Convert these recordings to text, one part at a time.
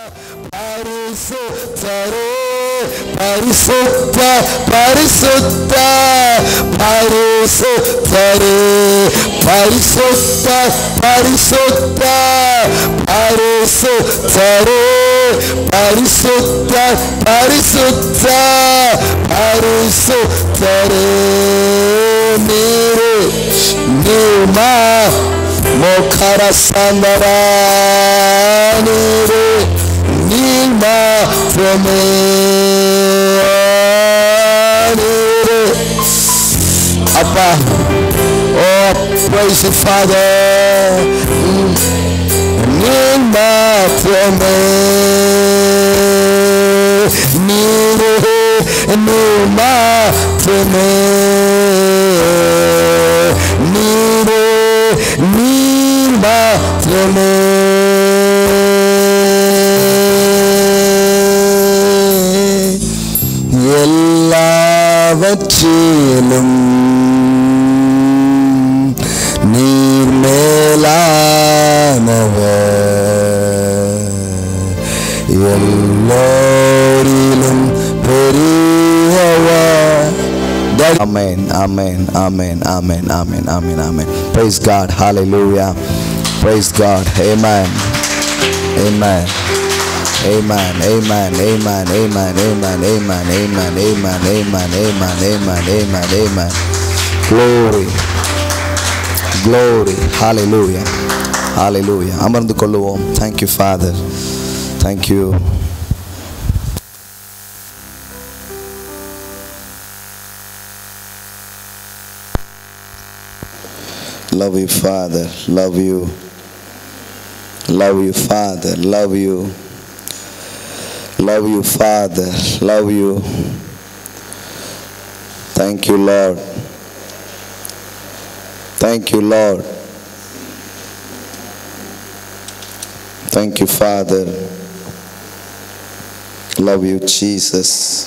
பரிசுத்தரே பரிசுத்த பரிசுத்த பரிசுத்தரே பரிசுத்த பரிசுத்த பரிசுத்தரே பரிசுத்த பரிசுத்த பரிசுத்தரே நீரு நீமா மோகர சந்தரா நீரு நீ மாத்திரமே நீரு அப்பா ஓ praise you father Mm. நீ மாத்திரமே நீரு நீ மாத்திரமே நீரு நீ மாத்திரமே எல்லாவற்றிலும் நீர் மேலானவர் எல்லோரிலும் பெரியவர் Amen, amen, amen, amen, amen, amen, amen. Praise God, hallelujah. Praise God, amen, amen. Amen, amen, amen, amen, amen, amen, amen, amen, amen, amen, amen, amen, amen. Glory, glory, hallelujah, hallelujah. அமர்ந்து கொள்ளுவோம் Thank you, Father. Thank you. Love you, Father. Love you. Love you, Father. Love you. Love you, Father. Love you. Thank you, Lord. Thank you, Lord. Thank you, Father. Love you, Jesus.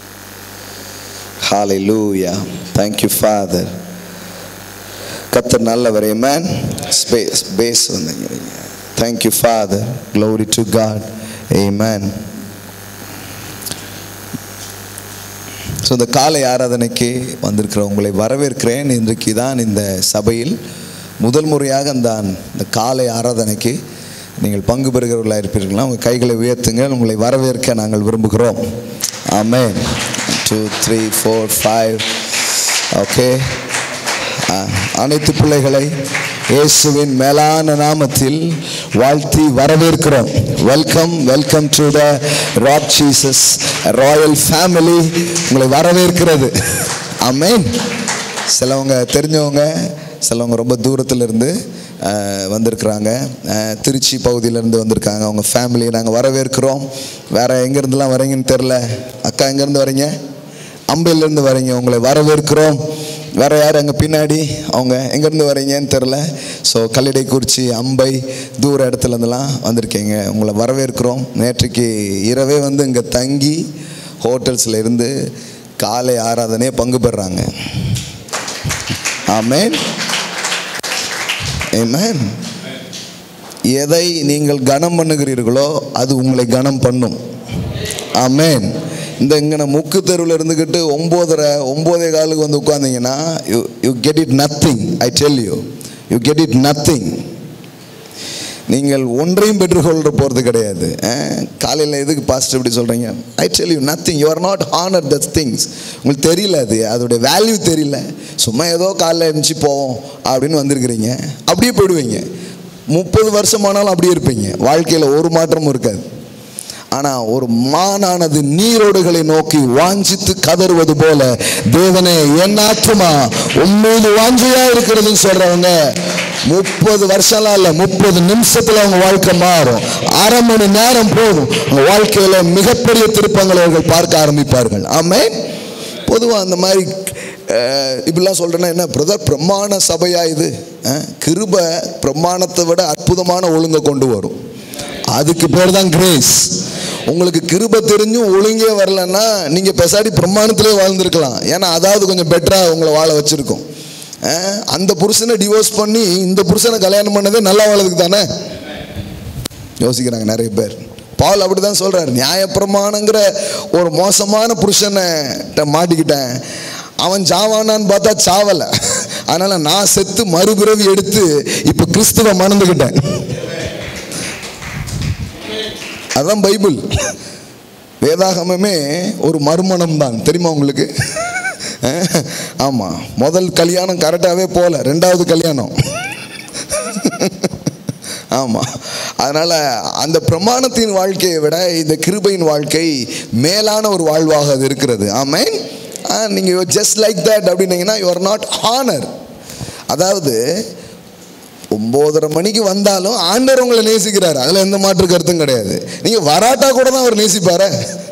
Hallelujah. Thank you, Father. கத்தர் நல்லவர் amen ஸ்பேஸ் பேஸ் வந்தீங்க thank you father glory to God amen so இந்த காலை ஆராதனைக்கு வந்திருக்கிற உங்களை வரவேற்கிறேன் இன்றைக்கு தான் இந்த சபையில் முதல் முறையாக தான் இந்த காலை ஆராதனைக்கு நீங்கள் பங்கு பெறுகிறவர்களாக இருப்பீர்களா உங்கள் கைகளை உயர்த்துங்கள் உங்களை வரவேற்க நாங்கள் விரும்புகிறோம் ஆமென் two three four five okay அனைத்து பிள்ளைகளை இயேசுவின் மேலான நாமத்தில் வாழ்த்தி வரவேற்கிறோம் welcome welcome to the rock Jesus royal family உங்களை வரவேற்கிறது ஆமென் சிலவங்க தெரிஞ்சவங்க சிலவங்க ரொம்ப தூரத்துல இருந்து அஹ், வந்திருக்கிறாங்க அஹ், திருச்சி பகுதியிலேருந்து வந்திருக்காங்க அவங்க ஃபேமிலியை நாங்கள் வரவேற்கிறோம் வேறு எங்கேருந்துலாம் வரீங்கன்னு தெரில அக்கா எங்கேருந்து வரீங்க அம்பையிலேருந்து வரீங்க உங்களை வரவேற்கிறோம் வேற யார் அங்கே பின்னாடி அவங்க எங்கேருந்து வரீங்கன்னு தெரில ஸோ கல்லிடை குறிச்சி அம்பை தூர இடத்துல இருந்தெல்லாம் வந்திருக்கீங்க உங்களை வரவேற்கிறோம் நேற்றுக்கு இரவே வந்து இங்கே தங்கி ஹோட்டல்ஸில் இருந்து காலை ஆராதனையை பங்கு பெறுறாங்க ஆமேன் ஆமென் எதை நீங்கள் கனம் பண்ணுகிறீர்களோ அது உங்களை கனம் பண்ணும் ஆமென் இந்த இங்கே முக்கு தெருவில் இருந்துக்கிட்டு ஒம்போதரை ஒம்போதே காலுக்கு வந்து உட்காந்தீங்கன்னா you you get it nothing I tell you you get it nothing நீங்கள் ஒன்றையும் பெற்றுக்கொள்ள போகிறது கிடையாது காலையில் எதுக்கு பாஸ்டர் இப்படி சொல்கிறீங்க I tell you nothing you are not honour the things உங்களுக்கு தெரியல அது அதோடைய வேல்யூ தெரியல சும்மா ஏதோ காலைல எழுந்துச்சு போவோம் அப்படின்னு வந்திருக்கிறீங்க அப்படியே போயிடுவீங்க முப்பது வருஷமானாலும் அப்படியே இருப்பீங்க வாழ்க்கையில் ஒரு மாற்றமும் இருக்காது ஆனால் ஒரு மானானது நீரோடுகளை நோக்கி வாஞ்சித்து கதறுவது போல தேவனே என் ஆத்துமா உண்மையில் வாஞ்சியா இருக்கிறதுன்னு சொல்றவங்க முப்பது வருஷம்லாம் இல்லை முப்பது நிமிஷத்துல அவங்க வாழ்க்கை மாறும் அரை மணி நேரம் போதும் அவங்க வாழ்க்கையில மிகப்பெரிய திருப்பங்களை அவர்கள் பார்க்க ஆரம்பிப்பார்கள் ஆமே பொதுவாக அந்த மாதிரி அஹ், இப்படிலாம் சொல்றேன்னா என்ன பிரதர் பிரமாண சபையா இது அஹ், கிருப பிரமாணத்தை விட அற்புதமான ஒழுங்கை கொண்டு வரும் அதுக்கு பேர் தான் கிரேஸ் உங்களுக்கு கிருப தெரிஞ்சும் ஒழுங்கே வரலன்னா நீங்கள் பெசாடி பிரமாணத்திலே வாழ்ந்திருக்கலாம் ஏன்னா அதாவது கொஞ்சம் பெட்டராக உங்களை வாழ வச்சுருக்கோம் அஹ், அந்த புருஷனை டிவோர்ஸ் பண்ணி இந்த புருஷனை கல்யாணம் பண்ணதே நல்லா வாழறதுக்கு தானே யோசிக்கிறாங்க நிறைய பேர் பால் அப்படி தான் சொல்கிறார் நியாயப்பிரமாணங்கிற ஒரு மோசமான புருஷனை மாட்டிக்கிட்டேன் அவன் சாவானான்னு பார்த்தா சாவலை அதனால் நான் செத்து மறுபிறவி எடுத்து இப்போ கிறிஸ்துவ மணந்துக்கிட்டேன் அதான் பைபிள் வேதாகமமே ஒரு மறுமணம் தான் தெரியுமா உங்களுக்கு ஆமாம் முதல் கல்யாணம் கரெக்டாகவே போகல ரெண்டாவது கல்யாணம் ஆமாம் அதனால் அந்த பிரமாணத்தின் வாழ்க்கையை விட இந்த கிருபையின் வாழ்க்கை மேலான ஒரு வாழ்வாக அது இருக்கிறது ஆமேன் நீங்கள் ஜஸ்ட் லைக் தட் அப்படின்னீங்கன்னா யூ ஆர் நாட் ஹானர் அதாவது ஒம்போதரை மணிக்கு வந்தாலும் ஆண்டவர் உங்களை நேசிக்கிறார் அதில் எந்த மாற்று கருத்தும் கிடையாது நீங்கள் வராட்டா கூட தான் அவர் நேசிப்பார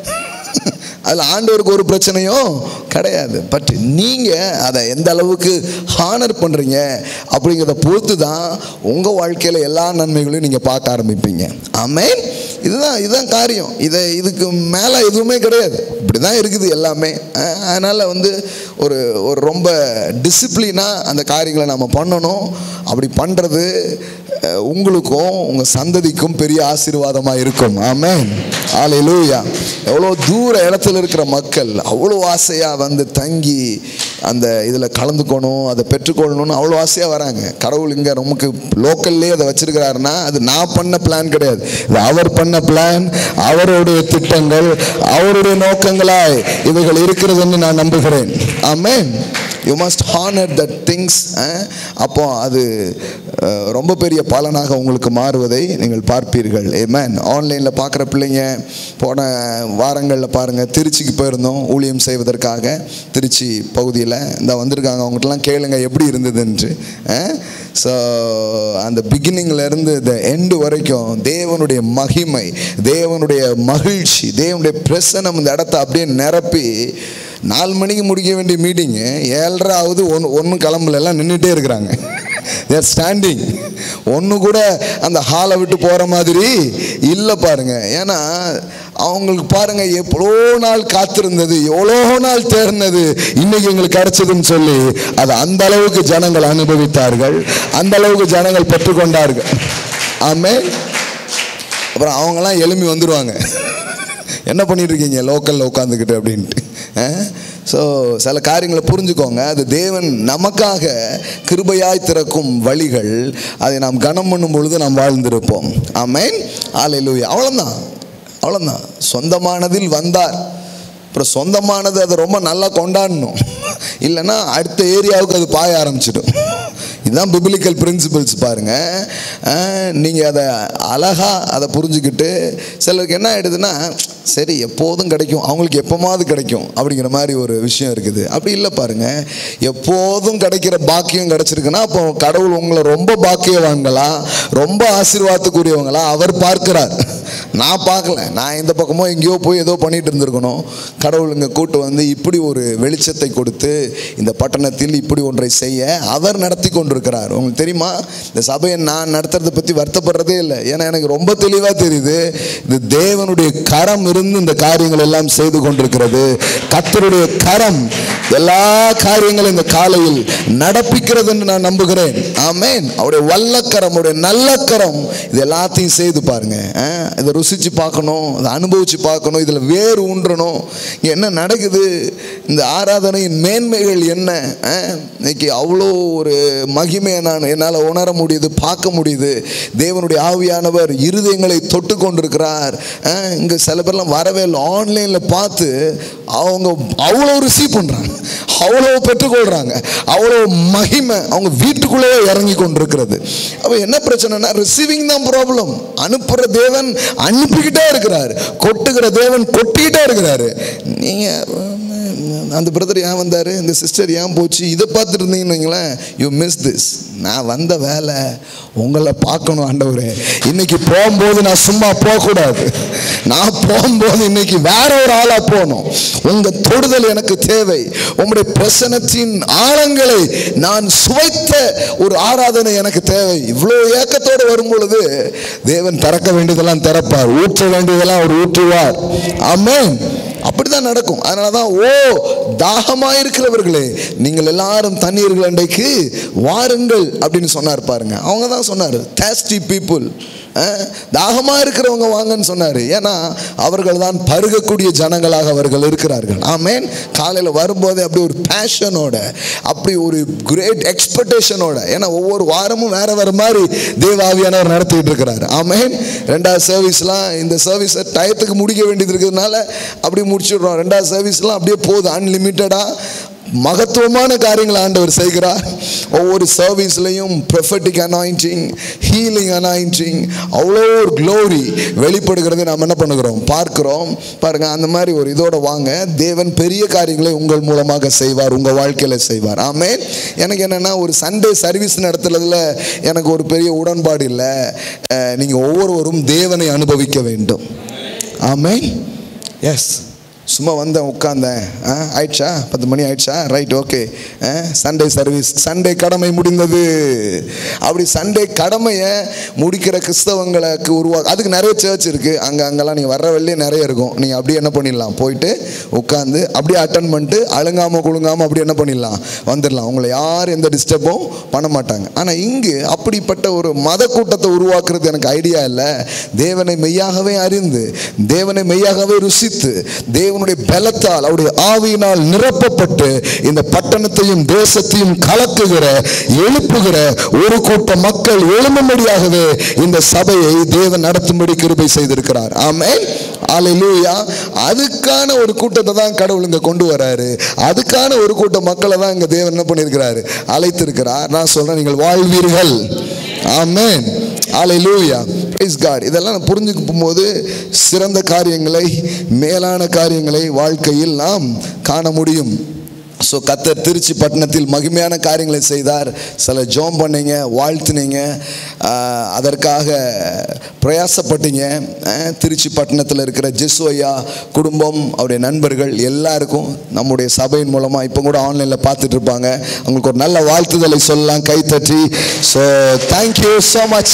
அதில் ஆண்டவருக்கு ஒரு பிரச்சனையும் கிடையாது பட் நீங்கள் அதை எந்த அளவுக்கு ஹானர் பண்ணுறீங்க அப்படிங்கிறத பொறுத்து தான் உங்கள் வாழ்க்கையில் எல்லா நன்மைகளையும் நீங்கள் பார்க்க ஆரம்பிப்பீங்க ஆமேன் இதுதான் இதுதான் காரியம் இதை இதுக்கு மேலே எதுவுமே கிடையாது இப்படி தான் இருக்குது எல்லாமே அஹ் அதனால் வந்து ஒரு ஒரு ரொம்ப டிசிப்ளினாக அந்த காரியங்களை நம்ம பண்ணணும் அப்படி பண்ணுறது அஹ், உங்களுக்கும் உங்கள் சந்ததிக்கும் பெரிய ஆசீர்வாதமாக இருக்கும் ஆமென் ஆலையிலூயா எவ்வளோ தூர இடத்துல இருக்கிற மக்கள் அவ்வளோ ஆசையாக வந்து தங்கி அந்த இதில் கலந்துக்கணும் அதை பெற்றுக்கொள்ளணும்னு அவ்வளோ ஆசையாக வராங்க கடவுள் இங்கே நமக்கு லோக்கல்லே அதை வச்சிருக்கிறாருன்னா அது நான் பண்ண பிளான் கிடையாது இது அவர் பண்ண பிளான் அவருடைய திட்டங்கள் அவருடைய நோக்கங்களாய் இவைகள் இருக்கிறதுன்னு நான் நம்புகிறேன் ஆமென் you must honour that things அப்போ அது அஹ், ரொம்ப பெரிய பலனாக உங்களுக்கு மாறுவதை நீங்கள் பார்ப்பீர்கள் ஏமேன் ஆன்லைனில் பார்க்குற பிள்ளைங்க போன வாரங்களில் பாருங்கள் திருச்சிக்கு போயிருந்தோம் ஊழியம் செய்வதற்காக திருச்சி பகுதியில் இந்த வந்திருக்காங்க அவங்ககிட்டலாம் கேளுங்க எப்படி இருந்ததுன்று ஸோ அந்த beginningல இருந்து இந்த எண்டு வரைக்கும் தேவனுடைய மகிமை தேவனுடைய மகிழ்ச்சி தேவனுடைய பிரசனம் இந்த இடத்த அப்படியே நிரப்பி நாலு மணிக்கு முடிக்க வேண்டிய மீட்டிங்கு ஏழரை ஆகுது ஒன்று ஒன்றும் கிளம்பல எல்லாம் நின்றுட்டே இருக்கிறாங்க தேர் ஸ்டாண்டிங் ஒன்று கூட அந்த ஹாலை விட்டு போகிற மாதிரி இல்லை பாருங்க ஏன்னா அவங்களுக்கு பாருங்க எவ்வளோ நாள் காத்திருந்தது எவ்வளோ நாள் தேர்ந்தது இன்னைக்கு எங்களுக்கு கிடைச்சதுன்னு சொல்லி அது அந்த அளவுக்கு ஜனங்கள் அனுபவித்தார்கள் அந்த அளவுக்கு ஜனங்கள் பெற்றுக்கொண்டார்கள் ஆமே அப்புறம் அவங்கெல்லாம் எழும்பி வந்துடுவாங்க என்ன பண்ணிட்டு இருக்கீங்க லோக்கலில் உட்காந்துக்கிட்டு அப்படின்ட்டு ஸோ சில காரியங்களை புரிஞ்சுக்கோங்க அது தேவன் நமக்காக கிருபையாய் திறக்கும் வழிகள் அதை நாம் கனம் பண்ணும் பொழுது நாம் வாழ்ந்திருப்போம் ஆமேன் ஆலையிலூயா அவ்வளோதான் அவ்வளோதான் சொந்தமானதில் வந்தார் அப்புறம் சொந்தமானது அதை ரொம்ப நல்லா கொண்டாடணும் இல்லைன்னா அடுத்த ஏரியாவுக்கு அது பாய ஆரம்பிச்சிடும் இதுதான் பிபிலிக்கல் பிரின்சிபல்ஸ் பாருங்க நீங்கள் அதை அழகாக அதை புரிஞ்சுக்கிட்டு சிலருக்கு என்ன ஆயிடுதுன்னா சரி எப்போதும் கிடைக்கும் அவங்களுக்கு எப்போமாவது கிடைக்கும் அப்படிங்கிற மாதிரி ஒரு விஷயம் இருக்குது அப்படி இல்லை பாருங்க எப்போதும் கிடைக்கிற பாக்கியம் கிடைச்சிருக்குன்னா அப்போ கடவுள் உங்களை ரொம்ப பாக்கியவான்களா ரொம்ப ஆசீர்வாதத்துக்குரியவங்களா அவர் பார்க்கிறார் நான் பார்க்கல நான் இந்த பக்கமோ எங்கேயோ போய் ஏதோ பண்ணிட்டு இருந்திருக்கணும் கடவுள் இங்கே கூட்டு வந்து இப்படி ஒரு வெளிச்சத்தை கொடுத்து இந்த பட்டணத்தில் இப்படி ஒன்றை செய்ய அவர் நடத்தி கொண்டிருக்கிறார் உங்களுக்கு தெரியுமா இந்த சபையை நான் நடத்துறதை பற்றி வருத்தப்படுறதே இல்லை ஏன்னா எனக்கு ரொம்ப தெளிவாக தெரியுது இது தேவனுடைய கரம் இருந்து இந்த காரியங்கள் எல்லாம் செய்து கொண்டிருக்கிறது கர்த்தருடைய கரம் எல்லா காரியங்களும் இந்த காலையில் நடப்பிக்கிறது என்று நான் நம்புகிறேன் ஆமேன் அவருடைய வல்லக்கரம் அவருடைய நல்லக்கரம் இது எல்லாத்தையும் செய்து பாருங்க ஆ, இதை ருசிச்சு பார்க்கணும் அதை அனுபவிச்சு பார்க்கணும் இதில் வேறு ஊன்றணும் இங்கே என்ன நடக்குது இந்த ஆராதனையின் மேன்மைகள் என்ன ஆ, இன்னைக்கு அவ்வளோ ஒரு மகிமையை நான் என்னால் உணர முடியுது பார்க்க முடியுது தேவனுடைய ஆவியானவர் இருதயங்களை தொட்டு கொண்டிருக்கிறார் இங்கே சில பேர்லாம் வரவே இல்லை ஆன்லைனில் பார்த்து அவங்க அவ்வளோ ரிசீவ் பண்ணுறாங்க அவ்வளோ பெற்றுக்கொள்கிறாங்க அவ்வளோ மகிமை அவங்க வீட்டுக்குள்ளேயே இறங்கி கொண்டிருக்கிறது அப்போ என்ன பிரச்சனைனா ரிசீவிங் தான் ப்ராப்ளம் அனுப்புகிற தேவன் அனுப்பிக்கிட்டே இருக்கிறார் கொட்டுகிற தேவன் கொட்டிக்கிட்டே இருக்கிறாரு நீங்கள் அந்த பிரதர் ஏன் வந்தார் இந்த சிஸ்டர் ஏன் போச்சு இதை பார்த்துட்டு இருந்தீங்கன்னு வைங்களேன் யூ மிஸ் திஸ் நான் வந்த வேலை உங்களை பார்க்கணும் ஆண்டவரே இன்னைக்கு போகும்போது நான் சும்மா போகக்கூடாது நான் போகும்போது இன்னைக்கு வேற ஒரு ஆளாக போகணும் உங்க தொடுதல் எனக்கு தேவை உங்களுடைய பிரசனத்தின் ஆழங்களை நான் சுவைத்த ஒரு ஆராதனை எனக்கு தேவை இவ்வளோ ஏக்கத்தோடு வரும் பொழுது தேவன் திறக்க வேண்டியதெல்லாம் திறப்பார் ஊற்ற வேண்டியதெல்லாம் அவர் ஊற்றுவார் ஆமென் அப்படிதான் நடக்கும் அதனால தான் ஓ தாகமாக இருக்கிறவர்களே நீங்கள் எல்லாரும் தண்ணீர்கள் அண்டைக்கு வாருங்கள் அப்படின்னு சொன்னார் பாருங்க அவங்க தான் சொன்னார் தேஸ்டி பீப்புள் அஹ், தாகமா இருக்கிறவங்க வாங்கன்னு சொன்னாரு ஏன்னா அவர்கள் தான் பருகக்கூடிய ஜனங்களாக அவர்கள் இருக்கிறார்கள் ஆமேன் காலையில் வரும்போதே அப்படி ஒரு பேஷனோட அப்படி ஒரு கிரேட் எக்ஸ்பெக்டேஷனோட ஏன்னா ஒவ்வொரு வாரமும் வேற வேற மாதிரி தேவாவியானவர் நடத்திட்டு இருக்கிறார் ஆமேன் ரெண்டாவது சர்வீஸ்லாம் இந்த சர்வீஸை டயத்துக்கு முடிக்க வேண்டியது இருக்கிறதுனால அப்படி முடிச்சிடுறோம் ரெண்டாவது சர்வீஸ்லாம் அப்படியே போகுது அன்லிமிட்டடாக மகத்துவமான காரியங்களை ஆண்டவர் செய்கிறார் ஒவ்வொரு சர்வீஸ்லையும் ப்ரொஃபட்டிக் அனாயிண்டிங் ஹீலிங் அனாயிண்டிங் அவ்வளோ ஒரு க்ளோரி வெளிப்படுகிறதை நாம் என்ன பண்ணுகிறோம் பார்க்கிறோம் பாருங்க அந்த மாதிரி ஒரு இதோட வாங்க தேவன் பெரிய காரியங்களை உங்கள் மூலமாக செய்வார் உங்கள் வாழ்க்கையில் செய்வார் ஆமே எனக்கு என்னென்னா ஒரு சண்டே சர்வீஸ் நடத்துறதுல எனக்கு ஒரு பெரிய உடன்பாடு இல்லை நீங்கள் ஒவ்வொருவரும் தேவனை அனுபவிக்க வேண்டும் ஆமென் எஸ் சும்மா வந்தேன் உட்காந்தேன் ஆ ஆயிடுச்சா பத்து மணி ஆயிடுச்சா right okay Sunday service Sunday கடமை முடிந்தது அப்படி சண்டே கடமையை முடிக்கிற கிறிஸ்தவங்களுக்கு உருவா அதுக்கு நிறைய சர்ச் இருக்குது அங்கே அங்கெல்லாம் நீங்கள் வர்ற வெளியே நிறைய இருக்கும் நீங்கள் அப்படியே என்ன பண்ணிடலாம் போயிட்டு உட்காந்து அப்படியே அட்டன் பண்ணிட்டு அழுங்காமல் குழுங்காமல் அப்படியே என்ன பண்ணிடலாம் வந்துடலாம் உங்களை யார் எந்த டிஸ்டர்பும் பண்ண மாட்டாங்க ஆனால் இங்கு அப்படிப்பட்ட ஒரு மத கூட்டத்தை உருவாக்குறது எனக்கு ஐடியா இல்லை தேவனை மெய்யாகவே அறிந்து தேவனை மெய்யாகவே ருசித்து தேவனுடைய பலத்தால் அவருடைய ஆவியினால் நிரப்பப்பட்டு இந்த பட்டணத்தையும் தேசத்தையும் கலக்குகிற எழுப்புகிற ஒரு கூட்ட மக்கள் எழும்பும்படியாகவே இந்த சபையை தேவன் நடத்தும்படி கிருபை செய்திருக்கிறார் ஆமென் அல்லேலூயா அதுக்கான ஒரு கூட்டத்தை தான் கடவுள் இங்க கொண்டு வராரு அதுக்கான ஒரு கூட்ட மக்களை தான் இங்க தேவன் என்ன பண்ணியிருக்கிறாரு அழைத்திருக்கிறார் நான் சொல்றேன் நீங்கள் வாழ்வீர்கள் ஆமென் அல்லேலூயா பிரைஸ் காட் இதெல்லாம் நான் புரிஞ்சுக்கும் போது சிறந்த காரியங்களை மேலான காரியங்களை வாழ்க்கையில் நாம் காண முடியும் ஸோ கத்தர் திருச்சி பட்டணத்தில் மகிமையான காரியங்களை செய்தார் சில ஜோம் பண்ணீங்க வாழ்த்துனீங்க ஆஹ், அதற்காக பிரயாசப்பட்டீங்க ஆஹ், திருச்சி பட்டணத்தில் இருக்கிற ஜெசு ஐயா குடும்பம் அவருடைய நண்பர்கள் எல்லாருக்கும் நம்முடைய சபையின் மூலமாக இப்போ கூட ஆன்லைனில் பார்த்துட்டு இருப்பாங்க அவங்களுக்கு ஒரு நல்ல வாழ்த்துதலை சொல்லலாம் கைத்தட்டி so thank you so much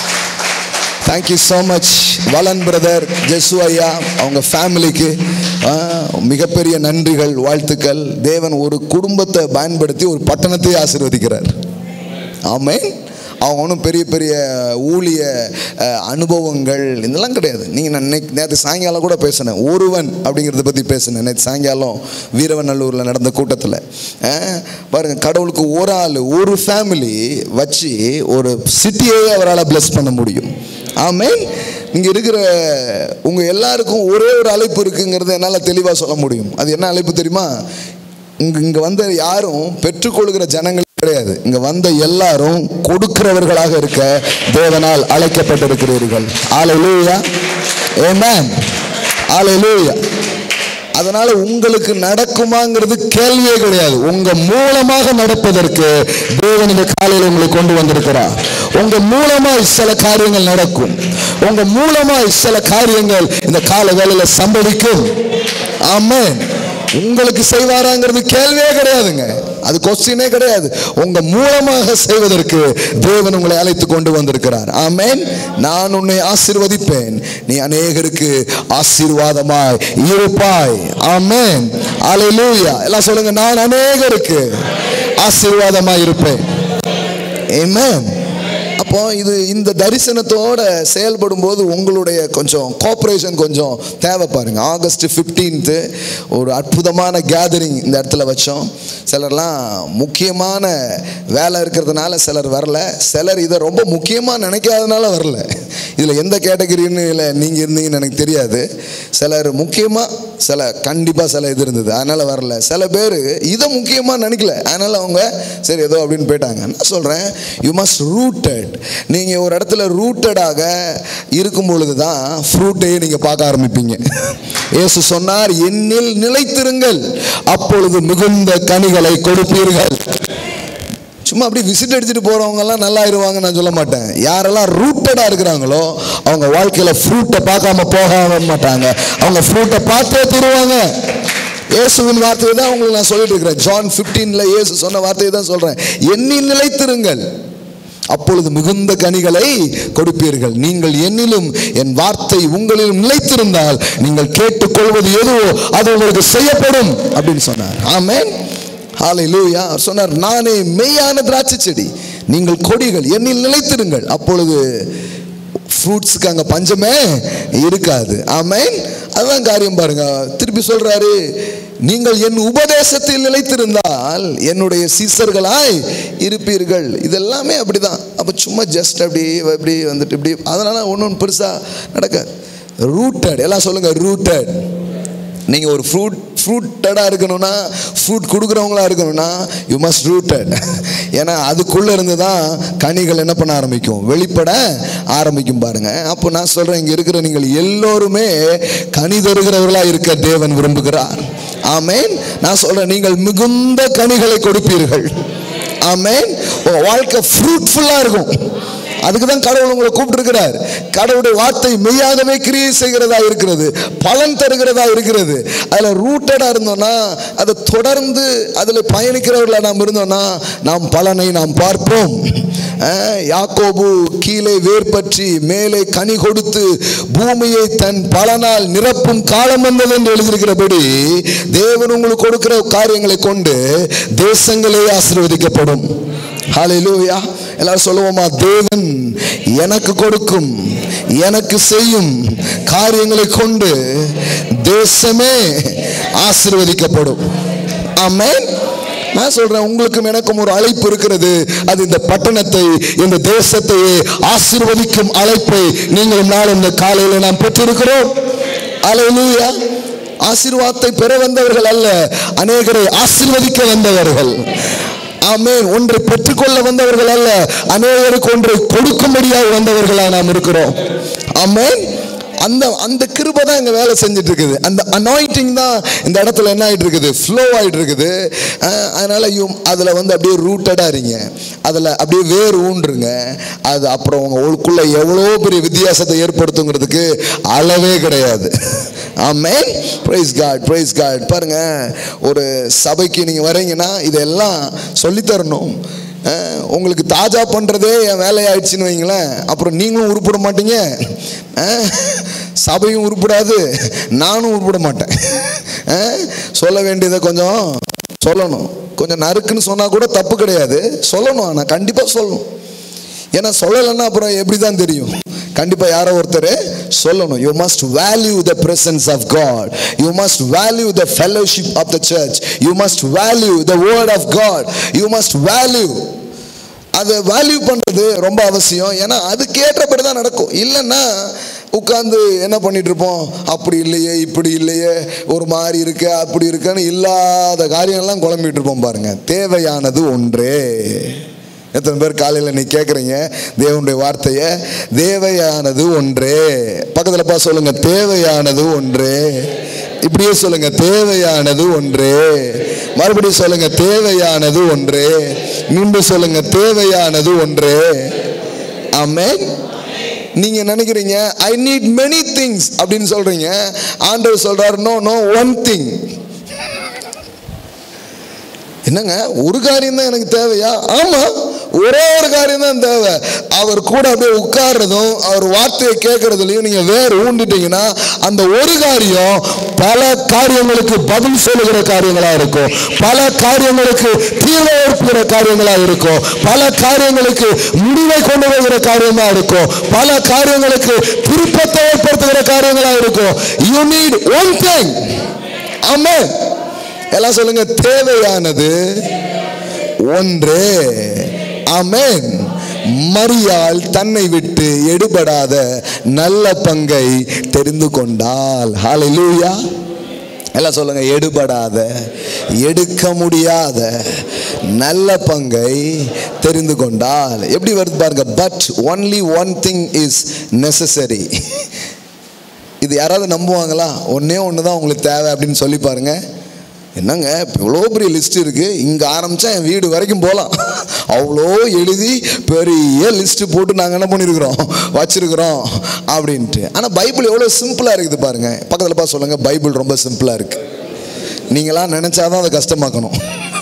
thank you so much Valan brother Jesu ஐயா அவங்க ஃபேமிலிக்கு மிகப்பெரிய நன்றிகள் வாழ்த்துக்கள் தேவன் ஒரு குடும்பத்தை பயன்படுத்தி ஒரு பட்டணத்தை ஆசீர்வதிக்கிறார் ஆமென் அவங்க ஒன்றும் பெரிய பெரிய ஊழிய அஹ், அனுபவங்கள் இதெல்லாம் கிடையாது நீங்கள் நான் இன்னைக்கு நேற்று சாயங்காலம் கூட பேசினேன் ஒருவன் அப்படிங்கிறத பற்றி பேசினேன் நேற்று சாயங்காலம் வீரவநல்லூரில் நடந்த கூட்டத்தில் பாருங்கள் கடவுளுக்கு ஒரு ஆள் ஒரு ஃபேமிலி வச்சு ஒரு சிட்டியே அவரால் bless பண்ண முடியும் ஆமென் இங்கே இருக்கிற உங்கள் எல்லாருக்கும் ஒரே ஒரு அழைப்பு இருக்குங்கிறத என்னால் தெளிவாக சொல்ல முடியும் அது என்ன அழைப்பு தெரியுமா இங்கே இங்கே வந்த யாரும் பெற்றுக்கொள்கிற ஜனங்கள் கிடையாது இங்கே வந்த எல்லாரும் கொடுக்கிறவர்களாக இருக்க தேவனால் அழைக்கப்பட்டிருக்கிறீர்கள் ஆலையிலூயா ஏமேன் ஆலையிலூயா அதனால உங்களுக்கு நடக்குமாங்கிறது கேள்வியே கிடையாது உங்க மூலமாக நடப்பதற்கு தேவன் இந்த காலையில் உங்களை கொண்டு வந்திருக்கிறார் உங்க மூலமாய் சில காரியங்கள் நடக்கும் உங்க மூலமாய் சில காரியங்கள் இந்த கால வேளையில சம்பவிக்கும் ஆமென் உங்களுக்கு செய்வாராங்கிறது கேள்வியே கிடையாதுங்க அது கொஸ்டினே கிடையாது உங்க மூலமாக செய்வதற்கு தேவன் உங்களை அழைத்து கொண்டு வந்திருக்கிறார் ஆமென் நான் உன்னை ஆசீர்வதிப்பேன் நீ அநேகருக்கு ஆசீர்வாதமாய் இருப்பாய் ஆமென் அல்லேலூயா எல்லாம் சொல்லுங்க நான் அநேகருக்கு ஆசீர்வாதமாய் இருப்பேன் ஆமென் அப்போ இது இந்த தரிசனத்தோட செயல்படும் போது உங்களுடைய கொஞ்சம் கோஆப்ரேஷன் கொஞ்சம் தேவை பாருங்க ஆகஸ்ட் 15th ஒரு அற்புதமான கேதரிங் இந்த இடத்துல வச்சோம் சிலர்லாம் முக்கியமான வேலை இருக்கிறதுனால சிலர் வரல சிலர் இதை ரொம்ப முக்கியமாக நினைக்காதனால வரல இதில் எந்த கேட்டகரின்னு இல்லை நீங்கள் இருந்தீங்கன்னு எனக்கு தெரியாது சிலர் முக்கியமாக சில கண்டிப்பாக சில இது இருந்தது அதனால் வரல சில பேர் இதை முக்கியமாக நினைக்கல அதனால் அவங்க சரி ஏதோ அப்படின்னு போயிட்டாங்க நான் சொல்கிறேன் யூ மஸ்ட் ரூட்டட் நீங்கள் ஒரு இடத்துல ரூட்டடாக இருக்கும் பொழுது தான் ஃப்ரூட்டையே நீங்கள் பார்க்க ஆரம்பிப்பீங்க இயேசு சொன்னார் என்னில் நிலைத்திருங்கள் அப்பொழுது மிகுந்த கனிகளை கொடுப்பீர்கள் சும்மா அப்படி விசிட் அடிச்சுட்டு போறவங்க எல்லாம் நல்லா இருவாங்க நான் சொல்ல மாட்டேன் யாரெல்லாம் ரூட்டடா இருக்கிறாங்களோ அவங்க வாழ்க்கையில ஃப்ரூட்டை பார்க்காம போக மாட்டாங்க அவங்க ஃப்ரூட்டை பார்த்தே தருவாங்க இயேசுவின் வார்த்தையை தான் உங்களுக்கு நான் சொல்லிட்டு இருக்கிறேன் ஜான் 15ல இயேசு சொன்ன வார்த்தையை தான் சொல்றேன் எண்ணில் நிலைத்திருங்கள் அப்பொழுது மிகுந்த கனிகளை கொடுப்பீர்கள் நீங்கள் என்னிலும் என் வார்த்தை உங்களிலும் நிலைத்திருந்தால் நீங்கள் கேட்டுக்கொள்வது எதுவோ அது உங்களுக்கு செய்யப்படும் அப்படின்னு சொன்னார் ஆமென் ஹalleluya அவர் சொன்னார் நானே மெய்யான திராட்சை செடி நீங்கள் கொடிகள் என்னில் நிலைத்திருங்கள் அப்பொழுது ஃப்ரூட்ஸுக்கு அங்கே பஞ்சமே இருக்காது ஆமென் அதுதான் காரியம் பாருங்க திருப்பி சொல்றாரு நீங்கள் என் உபதேசத்தில் நிலைத்திருந்தால் என்னுடைய சீசர்களாய் இருப்பீர்கள் இதெல்லாமே அப்படிதான் அப்போ சும்மா ஜஸ்ட் அப்படி இப்படி வந்துட்டு இப்படி அதனால ஒன்றும் பெருசாக நடக்காது ரூட்டட் எல்லாம் சொல்லுங்க ரூட்டட் நீங்கள் ஒரு ஃப்ரூட் ஃப்ரூட்டடாக இருக்கணும்னா ஃப்ரூட் கொடுக்குறவங்களா இருக்கணும்னா யூ மஸ்ட் ரூட்டட் ஏன்னா அதுக்குள்ளே இருந்து தான் கனிகள் என்ன பண்ண ஆரம்பிக்கும் வெளிப்பட ஆரம்பிக்கும் பாருங்க அப்போ நான் சொல்கிறேன் இங்கே இருக்கிற நீங்கள் எல்லோருமே கனி தருகிறவர்களாக இருக்க தேவன் விரும்புகிறார் ஆமேன் நான் சொல்கிறேன் நீங்கள் மிகுந்த கனிகளை கொடுப்பீர்கள் ஆமேன் உங்கள் வாழ்க்கை ஃப்ரூட்ஃபுல்லாக இருக்கும் அதுக்கு தான் கடவுள் உங்களை கூப்பிட்டுருக்கிறார் கடவுளுடைய வார்த்தை மெய்யாகவே கிரியை செய்கிறதா இருக்கிறது பலன் தருகிறதா இருக்கிறது அதில் ரூட்டடாக இருந்தோம்னா அதை தொடர்ந்து அதில் பயணிக்கிறவர்களாக நாம் இருந்தோம்னா நாம் பலனை நாம் பார்ப்போம் அஹ், யாக்கோபு கீழே வேர் பற்றி மேலே கனி கொடுத்து பூமியை தன் பலனால் நிரப்பும் காலம் வந்தது என்று எழுதியிருக்கிறபடி தேவன் உங்களுக்கு கொடுக்கிற காரியங்களை கொண்டு தேசங்களே ஆசீர்வதிக்கப்படும் ஹalleluya எல்லாரும் சொல்லுவோமா தேவன் எனக்கு கொடுக்கும் எனக்கு செய்யும் காரியங்களை கொண்டு தேசமே ஆசீர்வதிக்கப்படும் ஆமென் நான் சொல்றேன் உங்களுக்கும் எனக்கும் ஒரு அழைப்பு இருக்கிறது அது இந்த பட்டணத்தை இந்த தேசத்தையே ஆசீர்வதிக்கும் அழைப்பை நீங்கள் நாள் இந்த காலையில் நாம் பெற்றிருக்கிறோம் அலையிலூயா ஆசீர்வாதத்தை பெற வந்தவர்கள் அல்ல அநேகரை ஆசீர்வதிக்க வந்தவர்கள் ஆமென் ஒன்றை பெற்றுக்கொள்ள வந்தவர்கள் அல்ல அநேகருக்கு ஒன்றை கொடுக்கும்படியாக வந்தவர்களாக நாம் இருக்கிறோம் ஆமென் அந்த அந்த கிருபை தான் இங்கே வேலை செஞ்சுட்டு இருக்குது அந்த அனாயிட்டிங் தான் இந்த இடத்துல என்ன ஆகிட்டு இருக்குது ஃப்ளோ ஆகிட்டு இருக்குது அஹ், அதனால யூ அதில் வந்து அப்படியே ரூட்டடாக இருங்க அதில் அப்படியே வேர் ஊன்றுங்க அது அப்புறம் உங்கள் உங்களுக்குள்ள எவ்வளோ பெரிய வித்தியாசத்தை ஏற்படுத்துங்கிறதுக்கு அளவே கிடையாது ஆமென் பிரைஸ் காட் பிரைஸ் காட் பாருங்க ஒரு சபைக்கு நீங்கள் வரீங்கன்னா இதெல்லாம் சொல்லித் தரணும் அஹ், உங்களுக்கு தாஜா பண்ணுறதே என் வேலையாயிடுச்சுன்னு வைங்களேன் அப்புறம் நீங்களும் உருப்பிட மாட்டீங்க அஹ், சபையும் உருப்படாது நானும் உருப்பிட மாட்டேன் அஹ், சொல்ல வேண்டியதை கொஞ்சம் சொல்லணும் கொஞ்சம் நறுக்குன்னு சொன்னால் கூட தப்பு கிடையாது சொல்லணும் ஆனால் கண்டிப்பாக சொல்லணும் ஏன்னா சொல்லலைன்னா அப்புறம் எப்படி தான் தெரியும் கண்டிப்பாக யாரோ ஒருத்தர் சொல்லணும் you must value the presence of God you must value the fellowship of the church you must value the word of God you must value அதை வேல்யூ பண்ணுறது ரொம்ப அவசியம் ஏன்னா அதுக்கேற்றபடி தான் நடக்கும் இல்லைன்னா உட்காந்து என்ன பண்ணிட்டு இருப்போம் அப்படி இல்லையே இப்படி இல்லையே ஒரு மாதிரி இருக்க அப்படி இருக்கன்னு இல்லாத காரியங்கள்லாம் குழம்பிட்டு இருப்போம் பாருங்க தேவையானது ஒன்றே எத்தனை பேர் காலையில் நீ கேட்குறீங்க தேவனுடைய வார்த்தையை தேவையானது ஒன்றே பக்கத்தில் பா சொல்லுங்க தேவையானது ஒன்றே இப்படியே சொல்லுங்க தேவையானது ஒன்றே மறுபடியும் சொல்லுங்க தேவையானது ஒன்றே மீண்டும் சொல்லுங்க தேவையானது ஒன்றே ஆமென் நீங்க நினைக்கிறீங்க ஐ நீட் மெனி திங்ஸ் அப்படின்னு சொல்றீங்க ஆண்டவர் சொல்றாரு நோ நோ ஒன் திங் என்னங்க ஒரு காரியம் தான் எனக்கு தேவையா ஆமா ஒரே ஒரு காரியம் தான் தேவை அவர் கூட அப்படியே உட்கார்றதும் அவர் வார்த்தையை கேட்கறதுலையும் நீங்க வேற ஊண்டிட்டீங்கன்னா அந்த ஒரு காரியம் பல காரியங்களுக்கு பதில் சொல்லுகிற காரியங்களா இருக்கும் பல காரியங்களுக்கு தீர்வு ஏற்படுகிற காரியங்களா இருக்கும் பல காரியங்களுக்கு முடிவை கொண்டு வருகிற காரியமா இருக்கும் பல காரியங்களுக்கு திருப்பத்தை ஏற்படுத்துகிற காரியங்களா இருக்கும் யூ நீட் ஒன் திங் ஆமென் எல்லாம் சொல்லுங்க தேவையானது ஒன்றே ஆமென் மரியாள் தன்னை விட்டு எடுபடாத நல்ல பங்கை தெரிந்து கொண்டாள் ஹalleluya எல்லாம் சொல்லுங்க எடுபடாத எடுக்க முடியாத நல்ல பங்கை தெரிந்து கொண்டால் எப்படி வருது பாருங்க but only one thing is necessary இது யாராவது நம்புவாங்களா ஒன்றே ஒன்று தான் உங்களுக்கு தேவை அப்படின்னு சொல்லி பாருங்க என்னங்க இவ்வளோ பெரிய லிஸ்ட் இருக்குது இங்கே ஆரம்பித்தா என் வீடு வரைக்கும் போகலாம் அவ்வளோ எழுதி பெரிய லிஸ்ட்டு போட்டு நாங்கள் என்ன பண்ணியிருக்கிறோம் வச்சுருக்கிறோம் அப்படின்ட்டு ஆனால் பைபிள் எவ்வளோ சிம்பிளாக இருக்குது பாருங்கள் பக்கத்தில் பார்த்து சொல்லுங்கள் பைபிள் ரொம்ப சிம்பிளாக இருக்குது நீங்களாம் நினச்சாதான் அதை கஷ்டமாக்கணும்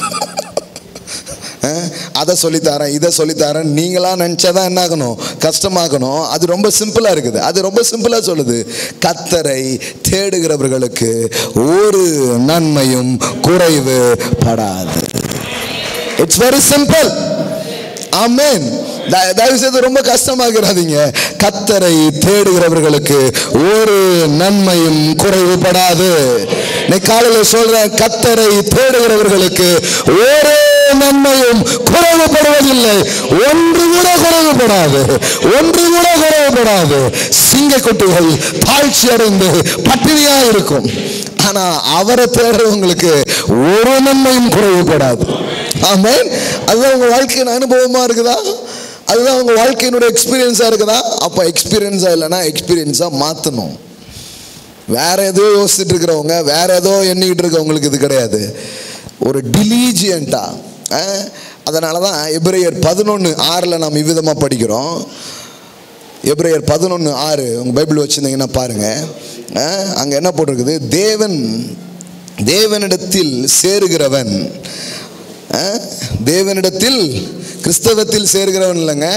அஹ், அதை சொல்லித்தரேன் இதை சொல்லித்தரேன் நீங்களா நினச்சாதான் என்ன ஆகணும் கஷ்டமாக்கணும் அது ரொம்ப சிம்பிளாக இருக்குது அது ரொம்ப சிம்பிளாக சொல்லுது கத்தரை தேடுகிறவர்களுக்கு ஒரு நன்மையும் குறைவு படாது இட்ஸ் வெரி சிம்பிள் ஆமென் த- தயவு செய்து ரொம்ப கஷ்டமாகிறாதீங்க கத்தரை தேடுகிறவர்களுக்கு ஒரு நன்மையும் குறைவுபடாது நீ காலையில் சொல்றேன் கத்தரை தேடுகிறவர்களுக்கு ஒரு நன்மையும் குறைவுபடுவதில்லை ஒன்று கூட குறைவுபடாது ஒன்று கூட குறைவுபடாது சிங்கக்குட்டிகள் தாழ்ச்சி அடைந்து பட்டினியா இருக்கும் ஆனா அவரை தேடுறவங்களுக்கு ஒரு நன்மையும் குறைவுபடாது ஆமென் அதுதான் உங்க வாழ்க்கையின் அனுபவமா இருக்குதா அதுதான் உங்க வாழ்க்கையினுடைய எக்ஸ்பீரியன்ஸா இருக்குதா அப்ப எக்ஸ்பீரியன்ஸா இல்லைன்னா எக்ஸ்பீரியன்ஸா மாத்தணும் வேற ஏதோ யோசிச்சுட்டு இருக்கிறவங்க வேற ஏதோ எண்ணிக்கிட்டு இருக்கவங்களுக்கு இது கிடையாது ஒரு டிலீஜியண்டா அதனால தான் எப்ரேயர் பதினொன்று ஆறில் நாம் இவ்விதமாக படிக்கிறோம் எப்ரேயர் பதினொன்று ஆறு உங்கள் பைபிள் வச்சுருந்தீங்கன்னா பாருங்கள் அங்கே என்ன போட்டிருக்குது தேவன் தேவனிடத்தில் சேருகிறவன் அஹ், தேவனிடத்தில் கிறிஸ்தவத்தில் சேருகிறவன் இல்லைங்க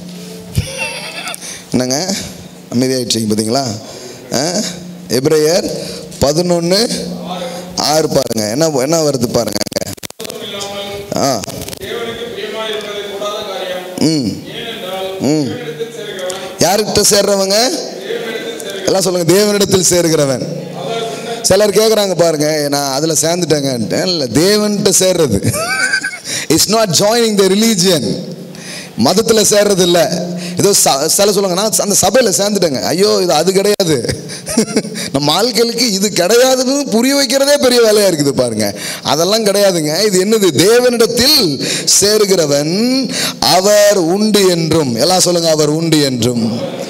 என்னங்க அமைதியாயிடுச்சிங்க பார்த்தீங்களா அஹ், எபிரேயர் பதினொன்று ஆறு பாருங்க என்ன என்ன வருது பாருங்க ஆ தேவனுக்கு பிரியமாயிருப்பது கூடாத காரியம் ம் ஏனென்றால் ம் தேவனிடத்தில் சேர்கிறவன் யார்கிட்ட சேர்றவங்க எல்லாம் சொல்லுங்க தேவனிடத்தில் சேர்கிறவன் சிலர் கேட்குறாங்க பாருங்க நான் அதில் சேர்ந்துட்டேங்க இல்லை தேவன்கிட்ட சேர்றது it's not joining the religion மதத்தில் சேர்றது இல்லை ஏதோ ச- சில சொல்லுங்க நான் அந்த சபையில் சேர்ந்துட்டேங்க ஐயோ இது அது கிடையாது நம்ம ஆட்களுக்கு இது கிடையாதுன்னு புரிய வைக்கிறதே பெரிய வேலையா இருக்குது பாருங்க அதெல்லாம் கிடையாதுங்க இது என்னது தேவனிடத்தில் சேருகிறவன் அவர் உண்டு என்றும் எல்லாம் சொல்லுங்க அவர் உண்டு என்றும்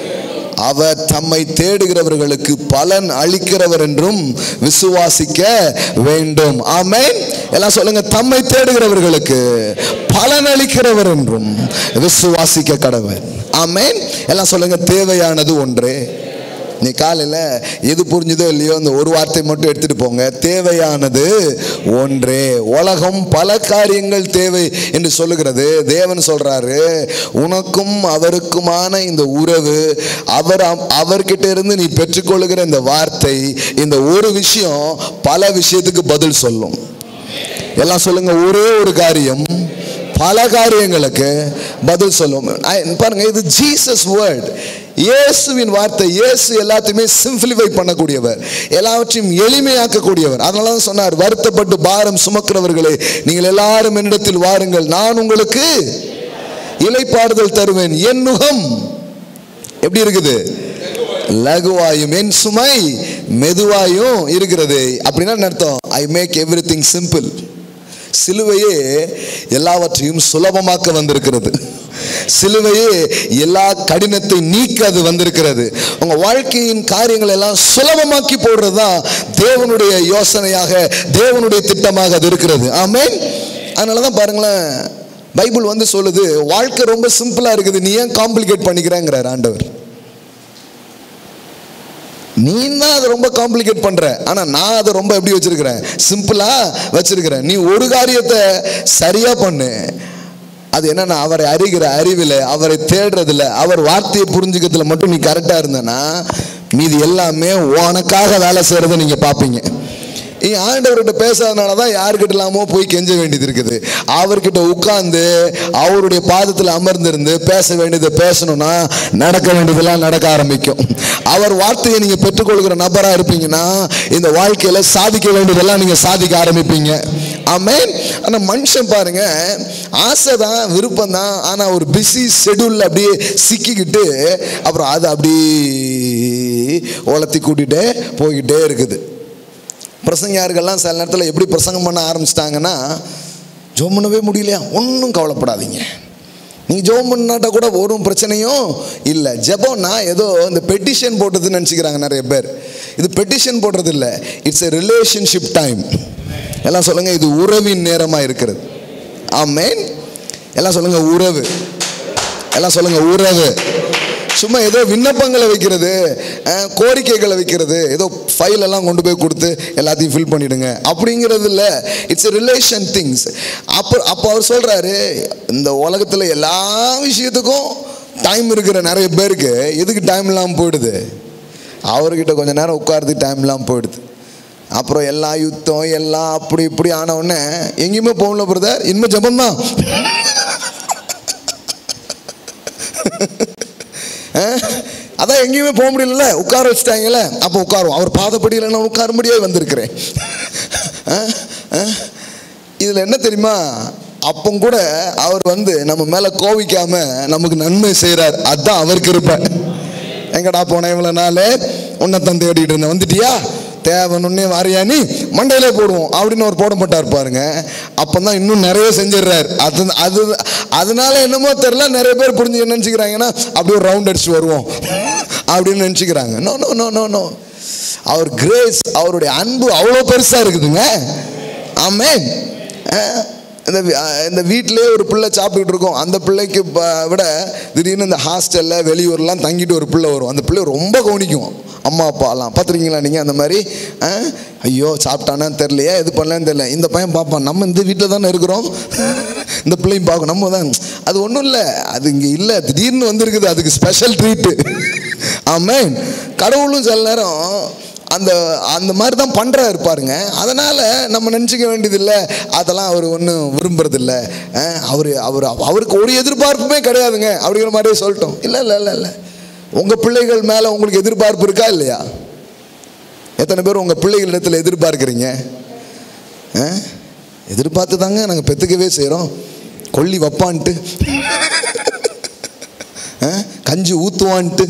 அவர் தம்மை தேடுகிறவர்களுக்கு பலன் அளிக்கிறவர் என்றும் விசுவாசிக்க வேண்டும் ஆமென் எல்லாம் சொல்லுங்க தம்மை தேடுகிறவர்களுக்கு பலன் அளிக்கிறவர் என்றும் விசுவாசிக்க கடவர் ஆமென் எல்லாம் சொல்லுங்க தேவையானது ஒன்றே நீ காலையில் எது புரிஞ்சுதோ இல்லையோ இந்த ஒரு வார்த்தை மட்டும் எடுத்துட்டு போங்க தேவையானது ஒன்றே உலகம் பல காரியங்கள் தேவை என்று சொல்லுகிறது தேவன் சொல்றாரு உனக்கும் அவருக்குமான இந்த உறவு அவர் அவர்கிட்ட இருந்து நீ பெற்றுக்கொள்ளுகிற இந்த வார்த்தை இந்த ஒரு விஷயம் பல விஷயத்துக்கு பதில் சொல்லும் எல்லாம் சொல்லுங்க ஒரே ஒரு காரியம் பல காரியங்களுக்கு பதில் சொல்லும் I- பாருங்க இது ஜீசஸ் வேர்ட் இயேசுவின் வார்த்தை இயேசு எல்லாத்தையுமே சிம்பிளிஃபை பண்ணக்கூடியவர் எல்லாவற்றையும் எளிமையாக்கக்கூடியவர் அதனால தான் சொன்னார் வருத்தப்பட்டு பாரம் சுமக்கிறவர்களே நீங்கள் எல்லாரும் என்னிடத்தில் வாருங்கள் நான் உங்களுக்கு இலைப்பாறுதல் தருவேன் என் நுகம் எப்படி இருக்குது லகுவாயும் என் சுமை மெதுவாயும் இருக்கிறது அப்படின்னா என்ன அர்த்தம் I make everything simple சிலுவையே எல்லாவற்றையும் சுலபமாக்க வந்திருக்கிறது சிலுவையே எல்லா கடினத்தை நீக்க அது வந்திருக்கிறது உங்க வாழ்க்கையின் காரியங்கள் எல்லாம் சுலபமாக்கி போடுறது தான் தேவனுடைய யோசனையாக தேவனுடைய திட்டமாக அது இருக்கிறது ஆமென் அதனால தான் பாருங்களேன் பைபிள் வந்து சொல்லுது வாழ்க்கை ரொம்ப சிம்பிளா இருக்குது நீ ஏன் காம்ப்ளிகேட் பண்ணிக்கிறேங்கிறார் ஆண்டவர் நீ தான் அதை ரொம்ப காம்ப்ளிகேட் பண்ற ஆனா நான் அதை ரொம்ப எப்படி வச்சிருக்கிறேன் சிம்பிளா வச்சிருக்கிறேன் நீ ஒரு காரியத்தை சரியா பண்ணு அது என்னன்னா அவரை அறிகிற அறிவில் அவரை தேடுறதுல அவர் வார்த்தையை புரிஞ்சுக்கிறதுல மட்டும் நீ கரெக்டா இருந்தனா மீதி எல்லாமே உனக்காக வேலை செய்யறதை நீங்க பார்ப்பீங்க நீ ஆண்டவர்கிட்ட பேசாதனால தான் யாருக்கிட்ட இல்லாமோ போய் கெஞ்ச வேண்டியது இருக்குது அவர்கிட்ட உட்கார்ந்து அவருடைய பாதத்தில் அமர்ந்திருந்து பேச வேண்டியதை பேசணும்னா நடக்க வேண்டியதெல்லாம் நடக்க ஆரம்பிக்கும் அவர் வார்த்தையை நீங்க பெற்றுக்கொள்கிற நபரா இருப்பீங்கன்னா இந்த வாழ்க்கையில சாதிக்க வேண்டியதெல்லாம் நீங்க சாதிக்க ஆரம்பிப்பீங்க ஆமென் ஆனா மனுஷன் பாருங்க ஆசை தான் விருப்பம் தான் ஆனா ஒரு பிஸி ஷெடியூல்ல அப்படியே சிக்கிக்கிட்டு அப்புறம் அது அப்படியே உலர்த்தி கூட்டிகிட்டே போய்கிட்டே இருக்குது பிரசங்கியார்கள்லாம் சில நேரத்தில் எப்படி பிரசங்கம் பண்ண ஆரம்பிச்சிட்டாங்கன்னா ஜோம் பண்ணவே முடியலையா ஒன்றும் கவலைப்படாதீங்க நீங்கள் ஜோம் பண்ணாட்டா கூட ஒரு பிரச்சனையும் இல்லை ஜெபம்னா ஏதோ இந்த பெட்டிஷன் போட்டதுன்னு நினச்சிக்கிறாங்க நிறைய பேர் இது பெட்டிஷன் போடுறது இல்லை இட்ஸ் எ ரிலேஷன்ஷிப் டைம் எல்லாம் சொல்லுங்கள் இது உறவின் நேரமாக இருக்கிறது ஆமேன் எல்லாம் சொல்லுங்கள் உறவு எல்லாம் சொல்லுங்கள் உறவு சும்மா ஏதோ விண்ணப்பங்களை வைக்கிறது அஹ், கோரிக்கைகளை வைக்கிறது ஏதோ ஃபைல் எல்லாம் கொண்டு போய் கொடுத்து எல்லாத்தையும் ஃபில் பண்ணிடுங்க அப்படிங்கிறது இல்லை இட்ஸ் எ ரிலேஷன் திங்ஸ் அப்போ அப்போ அவர் சொல்கிறாரு இந்த உலகத்தில் எல்லா விஷயத்துக்கும் டைம் இருக்கிற நிறைய பேருக்கு எதுக்கு டைம் இல்லாமல் போயிடுது அவர்கிட்ட கொஞ்ச நேரம் உட்கார்ந்து டைம் இல்லாமல் போயிடுது அப்புறம் எல்லா யுத்தம் எல்லாம் அப்படி இப்படி ஆன உடனே எங்கேயுமே போகல பிரதர் இனிமே ஜபம் தான் அஹ், அதான் எங்கேயுமே போக முடியல உட்கார வச்சுட்டாங்கல்ல அப்போ உட்காருவோம் அவர் பாதப்படியில் நான் உட்காரும்படியே வந்திருக்கிறேன் அஹ், அஹ். இதில் என்ன தெரியுமா அப்போ கூட அவர் வந்து நம்ம மேலே கோவிக்காம நமக்கு நன்மை செய்கிறார் அதுதான் அவருக்கு இருப்பேன் எங்கடா போன இவ்வளோ நாள் உன்னைத்தான் தேடிட்டு இருந்தேன் வந்துட்டியா தேவனுன்னே வாரியா நீ மண்டையிலே போடுவோம் அப்படின்னு அவர் போட மாட்டார் பாருங்க அப்போ தான் இன்னும் நிறைய செஞ்சிடுறாரு அது அது அதனால என்னமோ தெரில நிறைய பேர் புரிஞ்சு என்ன நினச்சிக்கிறாங்கன்னா அப்படி ஒரு ரவுண்ட் அடிச்சு வருவோம் அப்படின்னு நினச்சிக்கிறாங்க no no no no no அவர் கிரேஸ் அவருடைய அன்பு அவ்வளோ பெருசாக இருக்குதுங்க ஆமென் அஹ், இந்த வீ- அஹ், இந்த வீட்டிலே ஒரு பிள்ளை சாப்பிட்டுக்கிட்டு இருக்கோம் அந்த பிள்ளைக்கு ப- விட திடீர்னு இந்த ஹாஸ்டலில் வெளியூர்லாம் தங்கிட்டு ஒரு பிள்ளை வரும் அந்த பிள்ளை ரொம்ப கவனிக்கும் அம்மா அப்பாலாம் பார்த்துருக்கீங்களா நீங்கள் அந்த மாதிரி அஹ், ஐயோ சாப்பிட்டானான்னு தெரியலையே இது பண்ணலான்னு தெரியல இந்த பையன் பார்ப்பான் நம்ம இந்த வீட்டில் தானே இருக்கிறோம் இந்த பிள்ளையும் பார்க்கும் நம்ம தான் அது ஒன்றும் இல்லை அது இங்கே இல்லை திடீர்னு வந்திருக்குது அதுக்கு ஸ்பெஷல் ட்ரீட்டு ஆமென் கடவுளும் சில நேரம் அந்த அந்த மாதிரி தான் பண்ணுறாரு பாருங்க அதனால் நம்ம நினச்சிக்க வேண்டியதில்லை அதெல்லாம் அவர் ஒன்றும் விரும்புறதில்ல அவர் அவர் அவருக்கு ஒரு எதிர்பார்ப்புமே கிடையாதுங்க அப்படிங்கிற மாதிரியே சொல்லிட்டோம் இல்லை இல்லை இல்லை இல்லை உங்கள் பிள்ளைகள் மேலே உங்களுக்கு எதிர்பார்ப்பு இருக்கா இல்லையா எத்தனை பேர் உங்கள் பிள்ளைகளிடத்தில் எதிர்பார்க்குறீங்க ஆ? எதிர்பார்த்து தாங்க நாங்கள் பெற்றுக்கவே செய்கிறோம் கொல்லி வைப்பான்ட்டு ஆ? கஞ்சி ஊற்றுவான்ட்டு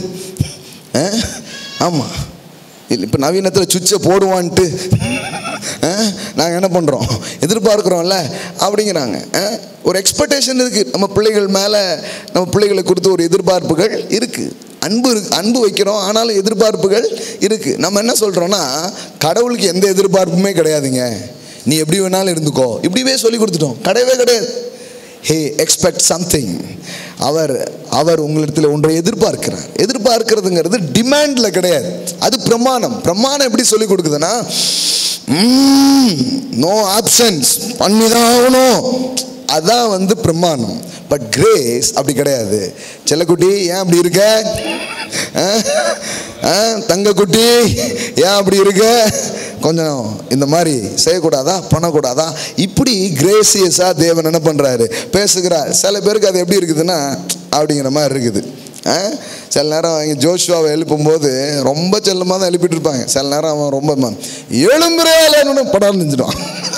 ஆமாம் இல்லை இப்போ நவீனத்தில் சுவிட்சை போடுவான்ட்டு நாங்கள் என்ன பண்ணுறோம் எதிர்பார்க்குறோம்ல அப்படிங்கிறாங்க ஆ? ஒரு எக்ஸ்பெக்டேஷன் இருக்குது நம்ம பிள்ளைகள் மேலே நம்ம பிள்ளைகளை கொடுத்து ஒரு எதிர்பார்ப்புகள் இருக்குது அன்பு இருக்கு அன்பு வைக்கிறோம் ஆனாலும் எதிர்பார்ப்புகள் இருக்குது நம்ம என்ன சொல்கிறோன்னா கடவுளுக்கு எந்த எதிர்பார்ப்புமே கிடையாதுங்க நீ எப்படி வேணாலும் இருந்துக்கோ இப்படிவே சொல்லி கொடுத்துட்டோம் கிடையவே கிடையாது ஹே எக்ஸ்பெக்ட் சம்திங் அவர் அவர் உங்களிடத்தில் ஒன்றை எதிர்பார்க்கிறார் எதிர்பார்க்கிறதுங்கிறது டிமாண்டில் கிடையாது அது பிரமாணம் பிரமாணம் எப்படி சொல்லி கொடுக்குதுன்னா நோ ஆப்ஷன்ஸ் பண்ணி தான் ஆகணும் அதான் வந்து பிரமாணம் பட் கிரேஸ் அப்படி கிடையாது செல்லக்குட்டி ஏன் அப்படி இருக்க ஆ? ஆ? தங்கக்குட்டி ஏன் அப்படி இருக்க கொஞ்சம் இந்த மாதிரி செய்யக்கூடாதா பண்ணக்கூடாதா இப்படி கிரேசியஸாக தேவன் என்ன பண்ணுறாரு பேசுகிறார் சில பேருக்கு அது எப்படி இருக்குதுன்னா அப்படிங்கிற மாதிரி இருக்குது ஆ? சில நேரம் இங்கே ஜோஷுவாவை எழுப்பும்போது ரொம்ப செல்லமாக தான் எழுப்பிட்டு இருப்பாங்க சில நேரம் அவன் ரொம்ப எழும்புறேன்னு படம் நினைச்சிடுவான்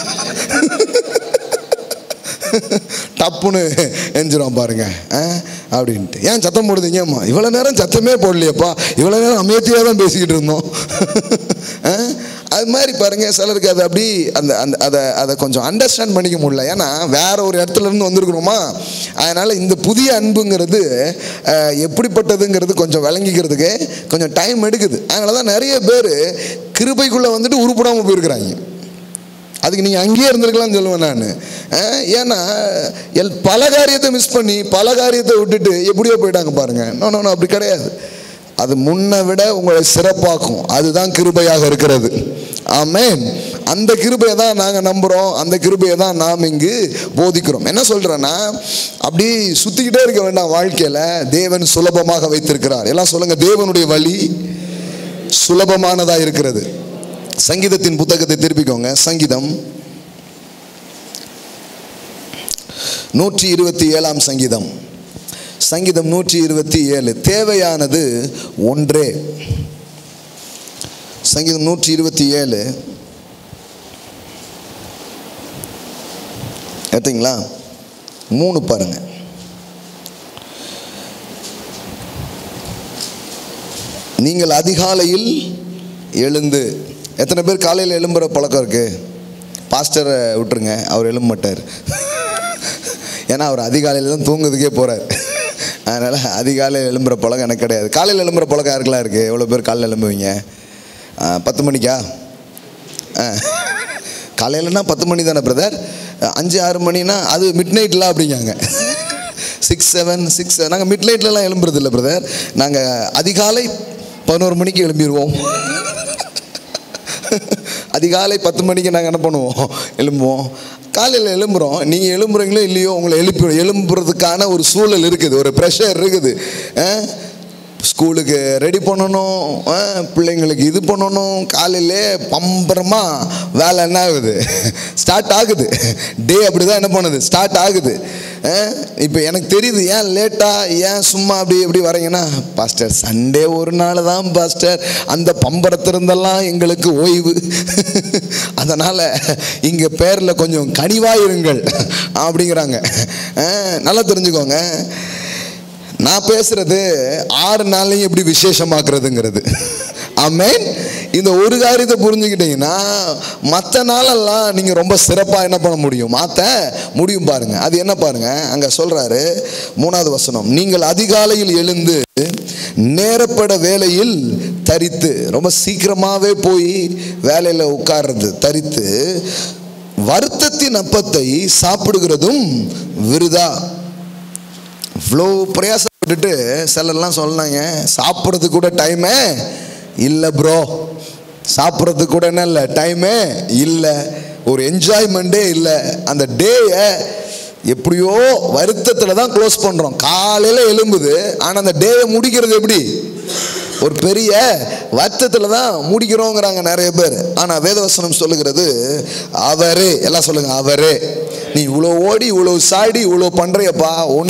டப்புன்னு எஞ்சிரும் பாருங்க ஆ? அப்படின்ட்டு ஏன் சத்தம் போடுதீங்கம்மா இவ்வளோ நேரம் சத்தமே போடலையப்பா இவ்வளோ நேரம் அமைதியாக தான் பேசிக்கிட்டு இருந்தோம் ஆ? அது மாதிரி பாருங்க சிலருக்கு அது அப்படி அந்த அந்த அதை அதை கொஞ்சம் அண்டர்ஸ்டாண்ட் பண்ணிக்க முடியல ஏன்னா வேற ஒரு இடத்துல இருந்து வந்திருக்கிறோமா அதனால் இந்த புதிய அன்புங்கிறது அஹ், எப்படிப்பட்டதுங்கிறது கொஞ்சம் விளங்கிக்கிறதுக்கு கொஞ்சம் டைம் எடுக்குது அதனால தான் நிறைய பேர் கிருபைக்குள்ளே வந்துட்டு உருப்படாமல் போயிருக்கிறாங்க அதுக்கு நீங்கள் அங்கேயே இருந்திருக்கலாம்னு சொல்லுவேன் நான் ஏன்னா எல் பல காரியத்தை மிஸ் பண்ணி பல காரியத்தை விட்டுட்டு எப்படியோ போயிட்டாங்க பாருங்க நோ நோ அப்படி கிடையாது அது முன்னை விட உங்களை சிறப்பாக்கும் அதுதான் கிருபையாக இருக்கிறது ஆமென் அந்த கிருபையை தான் நாங்கள் நம்புகிறோம் அந்த கிருபையை தான் நாம் இங்கு போதிக்கிறோம் என்ன சொல்கிறேன்னா அப்படி சுற்றிக்கிட்டே இருக்க வேண்டாம் வாழ்க்கையில் தேவன் சுலபமாக வைத்திருக்கிறார் எல்லாம் சொல்லுங்கள் தேவனுடைய வழி சுலபமானதாக இருக்கிறது சங்கீதத்தின் புத்தகத்தை திருப்பிக்கோங்க சங்கீதம் நூற்றி இருபத்தி ஏழாம் சங்கீதம் சங்கீதம் நூற்றி இருபத்தி ஏழு தேவையானது ஒன்றே சங்கீதம் நூற்றி இருபத்தி ஏழு எடுத்தீங்களா மூணு பாருங்க நீங்கள் அதிகாலையில் எழுந்து எத்தனை பேர் காலையில் எழும்புற பழக்கம் இருக்கு பாஸ்டரை விட்டுருங்க அவர் எழும்ப மாட்டார் ஏன்னா அவர் அதிகாலையில் தான் தூங்குறதுக்கே போகிறார் அதனால் அதிகாலையில் எழும்புற பழக்கம் எனக்கு கிடையாது காலையில் எழும்புற பழக்கம் யாருக்கெல்லாம் இருக்குது எவ்வளோ பேர் காலையில் எழும்புவீங்க ஆ, பத்து மணிக்கா ஆ காலையிலனா பத்து மணி தானே பிரதர் அஞ்சு ஆறு மணினா அது மிட் நைட்லாம் அப்படிங்காங்க சிக்ஸ் செவன் சிக்ஸ் நாங்கள் மிட் நைட்லலாம் எழும்புறது இல்லை பிரதர் நாங்கள் அதிகாலை பதினோரு மணிக்கு எழும்பிடுவோம் அதிகாலை பத்து மணிக்கு நாங்கள் என்ன பண்ணுவோம் எழும்புவோம் காலையில் எழும்புறோம் நீங்கள் எழும்புறீங்களோ இல்லையோ உங்களை எழுப்பி எழும்புறதுக்கான ஒரு சூழல் இருக்குது ஒரு ப்ரெஷர் இருக்குது ஸ்கூலுக்கு ரெடி பண்ணணும் ஆ, பிள்ளைங்களுக்கு இது பண்ணணும் காலையிலே பம்பரமா வேலை என்ன ஆகுது ஸ்டார்ட் ஆகுது டே அப்படி தான் என்ன பண்ணுது ஸ்டார்ட் ஆகுது இப்போ எனக்கு தெரியுது ஏன் லேட்டாக ஏன் சும்மா அப்படி எப்படி வரீங்கன்னா பாஸ்டர் சண்டே ஒரு நாள் தான் பாஸ்டர் அந்த பம்பரத்திருந்தெல்லாம் எங்களுக்கு ஓய்வு அதனால் இங்கே பேரில் கொஞ்சம் கனிவாயிருங்கள் அப்படிங்கிறாங்க ஆ, நல்லா தெரிஞ்சுக்கோங்க நான் பேசுறது ஆறு நாளையும் எப்படி விசேஷமாக்குறதுங்கிறது ஆமென் இந்த ஒரு காரியத்தை புரிஞ்சுக்கிட்டீங்கன்னா மற்ற நாளெல்லாம் நீங்கள் ரொம்ப சிறப்பாக என்ன பண்ண முடியும் மாற்ற முடியும் பாருங்க அது என்ன பாருங்க அங்கே சொல்றாரு மூணாவது வசனம் நீங்கள் அதிகாலையில் எழுந்து நேரப்பட வேலையில் தரித்து ரொம்ப சீக்கிரமாகவே போய் வேலையில் உட்கார்றது தரித்து வருத்தத்தின் அப்பத்தை சாப்பிடுகிறதும் விருதா இவ்வளோ பிரயாசப்பட்டுட்டு சிலர்லாம் சொன்னாங்க சாப்பிட்றதுக்கு கூட டைமே இல்லை ப்ரோ சாப்பிட்றதுக்கு கூட என்ன இல்லை டைமே இல்லை ஒரு என்ஜாய்மெண்ட்டே இல்லை அந்த டேயை எப்படியோ வருத்தத்தில் தான் க்ளோஸ் பண்ணுறோம் காலையில் எலும்புது ஆனால் அந்த டேயை முடிக்கிறது எப்படி ஒரு பெரிய வருத்தத்தில் தான் முடிக்கிறோங்கிறாங்க நிறைய பேர் ஆனால் வேதவசனம் சொல்லுகிறது அவரே எல்லாம் சொல்லுங்க அவரே நீ இவ்வளோ ஓடி இவ்வளோ சாடி இவ்வளோ பண்ணுறியப்பா ஒன்று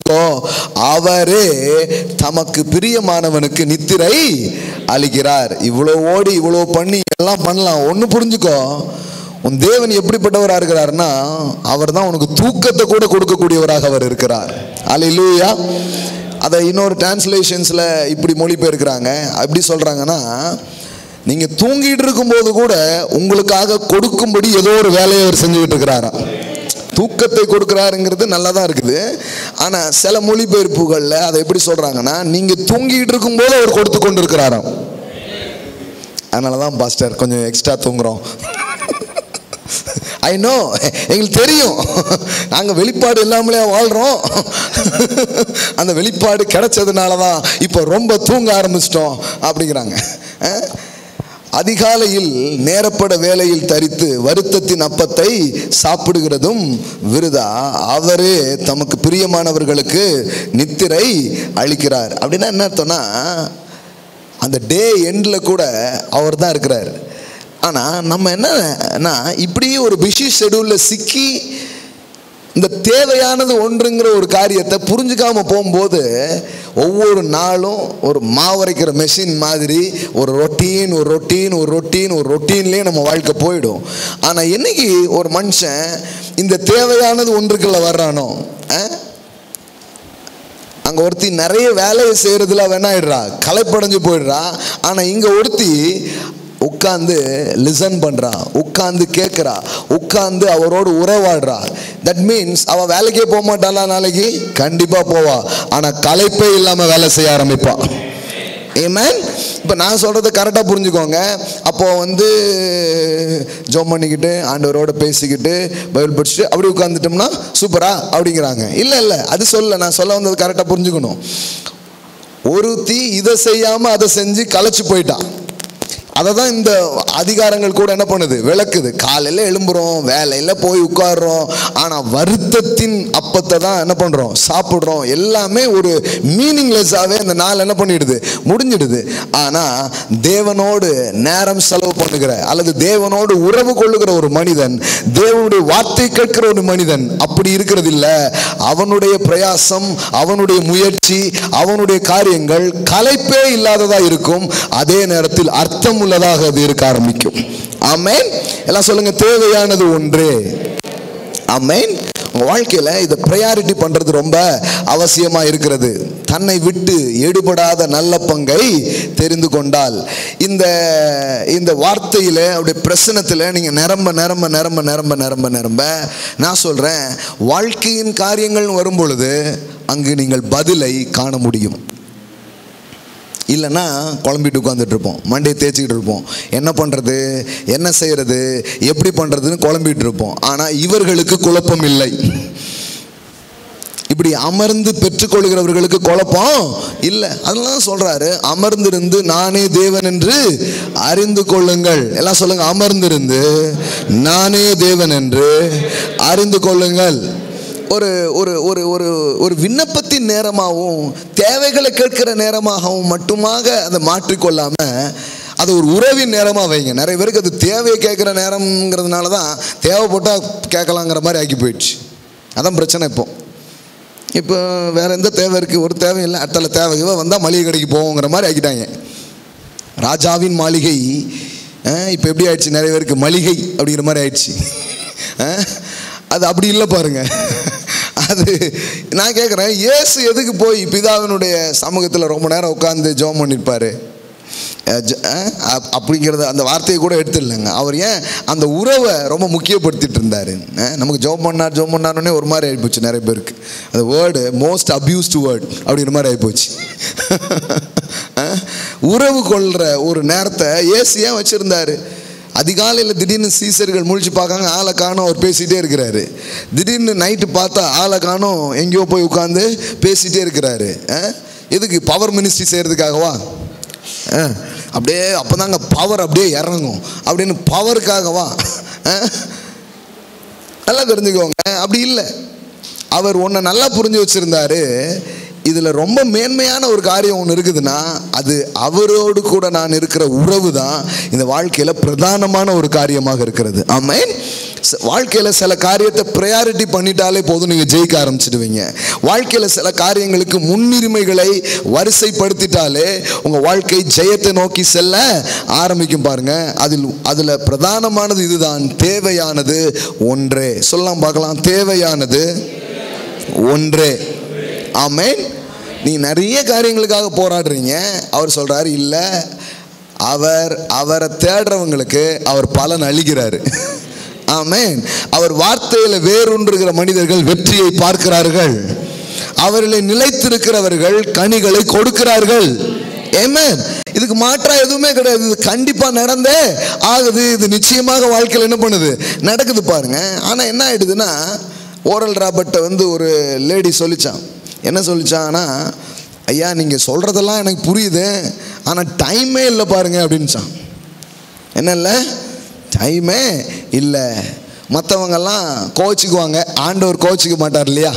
அவரே தமக்கு பிரியமானவனுக்கு நித்திரை அளிக்கிறார் இவ்வளோ ஓடி இவ்வளோ பண்ணி எல்லாம் பண்ணலாம் ஒன்று புரிஞ்சுக்கோ உன் தேவன் எப்படிப்பட்டவராக இருக்கிறார்னா அவர் தான் உனக்கு தூக்கத்தை கூட கொடுக்கக்கூடியவராக அவர் இருக்கிறார் அல்லேலூயா அதை இன்னொரு டிரான்ஸ்லேஷன்ஸில் இப்படி மொழிபெயர்க்கிறாங்க எப்படி சொல்கிறாங்கன்னா நீங்கள் தூங்கிட்டு இருக்கும்போது கூட உங்களுக்காக கொடுக்கும்படி ஏதோ ஒரு வேலையை அவர் செஞ்சுக்கிட்டு இருக்கிறாராம் தூக்கத்தை கொடுக்குறாருங்கிறது நல்லா தான் இருக்குது ஆனால் சில மொழிபெயர்ப்புகளில் அதை எப்படி சொல்கிறாங்கன்னா நீங்கள் தூங்கிட்டு இருக்கும்போது அவர் கொடுத்து கொண்டு இருக்கிறாராம் அதனால தான் பாஸ்டர் கொஞ்சம் எக்ஸ்ட்ரா தூங்குறோம் ஐ நோ எங்களுக்கு தெரியும் நாங்கள் வெளிப்பாடு இல்லாமலே வாழ்கிறோம் அந்த வெளிப்பாடு கிடைச்சதுனால தான் இப்போ ரொம்ப தூங்க ஆரம்பிச்சிட்டோம் அப்படிங்கிறாங்க அஹ்? அதிகாலையில் நேரப்பட வேலையில் தரித்து வருத்தத்தின் அப்பத்தை சாப்பிடுகிறதும் விருதா அவரே தமக்கு பிரியமானவர்களுக்கு நித்திரை அளிக்கிறார் அப்படின்னா என்ன அர்த்தம்னா அந்த டே எண்டில் கூட அவர் தான் இருக்கிறார் ஆனால் நம்ம என்னன்னா இப்படி ஒரு பிஸி ஷெடியூலில் சிக்கி இந்த தேவையானது ஒன்றுங்கிற ஒரு காரியத்தை புரிஞ்சுக்காம போகும்போது ஒவ்வொரு நாளும் ஒரு மாவரைக்கிற மெஷின் மாதிரி ஒரு ரொட்டீன் ஒரு ரொட்டீன் ஒரு ரொட்டீன் ஒரு ரொட்டீன்லேயே நம்ம வாழ்க்கை போயிடும் ஆனால் என்னைக்கு ஒரு மனுஷன் இந்த தேவையானது ஒன்றுக்குள்ள வர்றானோ அஹ், அங்க ஒருத்தி நிறைய வேலையை செய்யறதுல வேணாயிடுறா களைப்படைஞ்சு போயிடுறா ஆனா இங்க ஒருத்தி உட்காந்து லிசன் பண்றா உட்காந்து கேட்குறா உட்காந்து அவரோடு உறவாடுறா தட் மீன்ஸ் அவ வேலைக்கே போக மாட்டாளா நாளைக்கு கண்டிப்பா போவா ஆனா களைப்பே இல்லாம வேலை செய்ய ஆரம்பிப்பா ஏமேன் இப்போ நான் சொல்கிறத கரெக்டாக புரிஞ்சுக்கோங்க அப்போ வந்து ஜோம் பண்ணிக்கிட்டு ஆண்டவரோட பேசிக்கிட்டு பைபிள் படிச்சுட்டு அப்படி உட்காந்துட்டோம்னா சூப்பரா அப்படிங்கிறாங்க இல்லை இல்லை அது சொல்ல நான் சொல்ல வந்தது கரெக்டாக புரிஞ்சுக்கணும் ஒருத்தி இதை செய்யாமல் அதை செஞ்சு களைச்சு போயிட்டான் அதை தான் இந்த அதிகாரங்கள் கூட என்ன பண்ணுது விளக்குது காலையில் எழும்புறோம் வேலையில் போய் உட்கார்றோம் ஆனால் வருத்தத்தின் அப்பத்தை தான் என்ன பண்ணுறோம் சாப்பிட்றோம் எல்லாமே ஒரு மீனிங்லெஸ்ஸாகவே இந்த நாள் என்ன பண்ணிடுது முடிஞ்சிடுது ஆனால் தேவனோடு நேரம் செலவு பண்ணுகிற அல்லது தேவனோடு உறவு கொள்ளுகிற ஒரு மனிதன் தேவனுடைய வார்த்தை கேட்கிற ஒரு மனிதன் அப்படி இருக்கிறது இல்லை அவனுடைய பிரயாசம் அவனுடைய முயற்சி அவனுடைய காரியங்கள் கலைப்பே இல்லாததா இருக்கும் அதே நேரத்தில் அர்த்தம் உள்ளதாக அது இருக்க ஆரம்பிக்கும் ஆமென் எல்லாம் சொல்லுங்க தேவையானது ஒன்றே ஆமென் உங்க வாழ்க்கையில இதை ப்ரையாரிட்டி பண்றது ரொம்ப அவசியமா இருக்கிறது தன்னை விட்டு எடுபடாத நல்ல பங்கை தெரிந்து கொண்டால் இந்த இந்த வார்த்தையில அப்படியே பிரசனத்தில் நீங்க நிரம்ப நிரம்ப நிரம்ப நிரம்ப நிரம்ப நிரம்ப நான் சொல்றேன் வாழ்க்கையின் காரியங்கள் வரும் பொழுது அங்கு நீங்கள் பதிலை காண முடியும் இல்லைன்னா குழம்பிட்டு உட்காந்துட்டு இருப்போம் மண்டையை தேய்ச்சிக்கிட்டு இருப்போம் என்ன பண்ணுறது என்ன செய்கிறது எப்படி பண்ணுறதுன்னு குழம்பிட்டு இருப்போம் ஆனால் இவர்களுக்கு குழப்பம் இல்லை இப்படி அமர்ந்து பெற்றுக்கொள்கிறவர்களுக்கு குழப்பம் இல்லை அதெல்லாம் சொல்றாரு அமர்ந்திருந்து நானே தேவன் என்று அறிந்து கொள்ளுங்கள் எல்லாம் சொல்லுங்க அமர்ந்திருந்து நானே தேவன் என்று அறிந்து கொள்ளுங்கள் ஒரு ஒரு ஒரு ஒரு ஒரு விண்ணப்பத்தின் நேரமாகவும் தேவைகளை கேட்கிற நேரமாகவும் மட்டுமாக அதை மாற்றிக்கொள்ளாம அது ஒரு உறவின் நேரமாக வைங்க நிறைய பேருக்கு அது தேவையை கேட்குற நேரம்ங்கிறதுனால தான் தேவைப்பட்டால் கேட்கலாங்கிற மாதிரி ஆக்கி போயிடுச்சு அதான் பிரச்சனை இப்போ இப்போ வேற எந்த தேவை இருக்குது ஒரு தேவை இல்லை அடுத்தால தேவை இவ வந்தால் மளிகை கடைக்கு போவோங்கிற மாதிரி ஆக்கிட்டாங்க ராஜாவின் மாளிகை இப்போ எப்படி ஆயிடுச்சு நிறைய பேருக்கு மளிகை அப்படிங்கிற மாதிரி ஆயிடுச்சு அஹ், அது அப்படி இல்லை பாருங்க அது நான் கேட்குறேன் இயேசு எதுக்கு போய் பிதாவினுடைய சமூகத்தில் ரொம்ப நேரம் உட்காந்து ஜெபம் பண்ணியிருப்பாரு அஹ் ஜ- அஹ் அப்- அப்படிங்கிறத அந்த வார்த்தையை கூட எடுத்துடலங்க அவர் ஏன் அந்த உறவை ரொம்ப முக்கியப்படுத்திட்டு இருந்தார் நமக்கு ஜோம் பண்ணார் ஜோம் பண்ணாருன்னே ஒரு மாதிரி ஆகிப்போச்சு நிறைய பேருக்கு அந்த வேர்டு மோஸ்ட் அப்யூஸ்டு வேர்ட் அப்படிங்கிற மாதிரி ஆகிப்போச்சு அஹ் உறவு கொள்கிற ஒரு நேரத்தை ஏசு ஏன் வச்சுருந்தாரு அதிகாலையில் திடீர்னு சீசர்கள் முழிச்சு பார்க்காங்க ஆளை காணோம் அவர் பேசிகிட்டே இருக்கிறாரு திடீர்னு நைட்டு பார்த்தா ஆளை காணோம் எங்கேயோ போய் உட்காந்து பேசிகிட்டே இருக்கிறாரு அஹ் எதுக்கு பவர் மினிஸ்ட்ரி செய்கிறதுக்காகவா ஆ, அப்படியே அப்போதாங்க பவர் அப்படியே இறங்கும் அப்படின்னு பவருக்காகவா ஆ? நல்லா தெரிஞ்சுக்கோங்க அப்படி இல்லை அவர் ஒன்றை நல்லா புரிஞ்சு வச்சிருந்தாரு இதில் ரொம்ப மேன்மையான ஒரு காரியம் ஒன்று இருக்குதுன்னா அது அவரோடு கூட நான் இருக்கிற உறவு தான் இந்த வாழ்க்கையில் பிரதானமான ஒரு காரியமாக இருக்கிறது ஆமென் ச- வாழ்க்கையில் சில காரியத்தை ப்ரையாரிட்டி பண்ணிட்டாலே போதும் நீங்கள் ஜெயிக்க ஆரம்பிச்சிடுவீங்க வாழ்க்கையில் சில காரியங்களுக்கு முன்னுரிமைகளை வரிசைப்படுத்திட்டாலே உங்கள் வாழ்க்கை ஜெயத்தை நோக்கி செல்ல ஆரம்பிக்கும் பாருங்க அதில் அதில் பிரதானமானது இதுதான் தேவையானது ஒன்றே சொல்லலாம் பார்க்கலாம் தேவையானது ஒன்றே ஆமென் நீ நிறைய காரியங்களுக்காக போராடுறீங்க அவர் சொல்றாரு இல்லை அவர் அவரை தேடுறவங்களுக்கு அவர் பலன் அளிக்கிறாரு ஆமென் அவர் வார்த்தையில வேரூன்றுகிற மனிதர்கள் வெற்றியை பார்க்கிறார்கள் அவர்களை நிலைத்திருக்கிறவர்கள் கனிகளை கொடுக்கிறார்கள் Amen. இதுக்கு மாற்றா எதுவுமே கிடையாது இது கண்டிப்பா நடந்தே ஆகுது இது நிச்சயமாக வாழ்க்கையில் என்ன பண்ணுது நடக்குது பாருங்க ஆனா என்ன ஆயிடுதுன்னா ஓரல் ராபர்ட்டை வந்து ஒரு லேடி சொல்லிச்சான் என்ன சொல்லிச்சான்னா ஐயா நீங்கள் சொல்கிறதெல்லாம் எனக்கு புரியுது ஆனால் டைமே இல்லை பாருங்க அப்படின்ச்சான் என்ன இல்லை டைமே இல்லை மற்றவங்கெல்லாம் கோச்சிக்குவாங்க ஆண்டவர் கோச்சிக்க மாட்டார் இல்லையா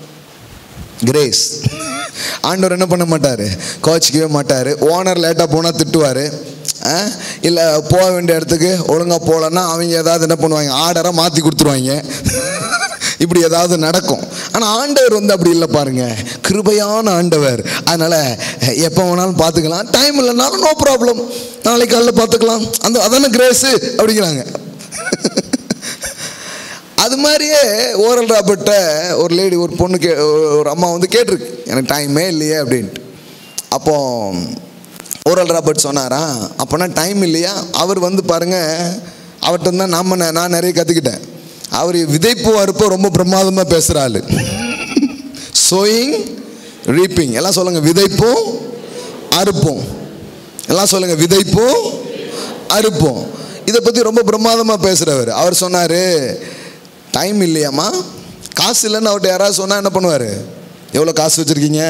கிரேஸ் ஆண்டவர் என்ன பண்ண மாட்டார் கோச்சிக்கவே மாட்டார் ஓனர் லேட்டாக போனால் திட்டுவார் இல்லை போக வேண்டிய இடத்துக்கு ஒழுங்காக போகலன்னா அவங்க ஏதாவது என்ன பண்ணுவாங்க ஆர்டரை மாற்றி கொடுத்துருவாங்க இப்படி ஏதாவது நடக்கும் ஆனால் ஆண்டவர் வந்து அப்படி இல்லை பாருங்க கிருபையான ஆண்டவர் அதனால் எப்போ வேணாலும் பார்த்துக்கலாம் டைம் இல்லைனாலும் நோ ப்ராப்ளம் நாளைக்கு காலையில் பார்த்துக்கலாம் அந்த அதானே கிரேஸு அப்படிங்கிறாங்க அது மாதிரியே ஓரல் ராபர்ட்ட ஒரு லேடி ஒரு பொண்ணு கே ஒரு அம்மா வந்து கேட்டிருக்கு எனக்கு டைமே இல்லையே அப்படின்ட்டு அப்போ ஓரல் ராபர்ட் சொன்னாரா அப்போனா டைம் இல்லையா அவர் வந்து பாருங்க அவர்கிட்ட தான் நாம ந- நான் நிறைய கற்றுக்கிட்டேன் அவர் விதைப்பு அறுப்போ ரொம்ப பிரமாதமாக பேசுகிற ஆள் சோயிங் ரீப்பிங் எல்லாம் சொல்லுங்கள் விதைப்பும் அறுப்போம் எல்லாம் சொல்லுங்கள் விதைப்பும் அறுப்போம் இதை பற்றி ரொம்ப பிரமாதமாக பேசுகிறவர் அவர் சொன்னார் டைம் இல்லையாம்மா காசு இல்லைன்னு அவர்கிட்ட யாராவது சொன்னால் என்ன பண்ணுவார் எவ்வளோ காசு வச்சுருக்கீங்க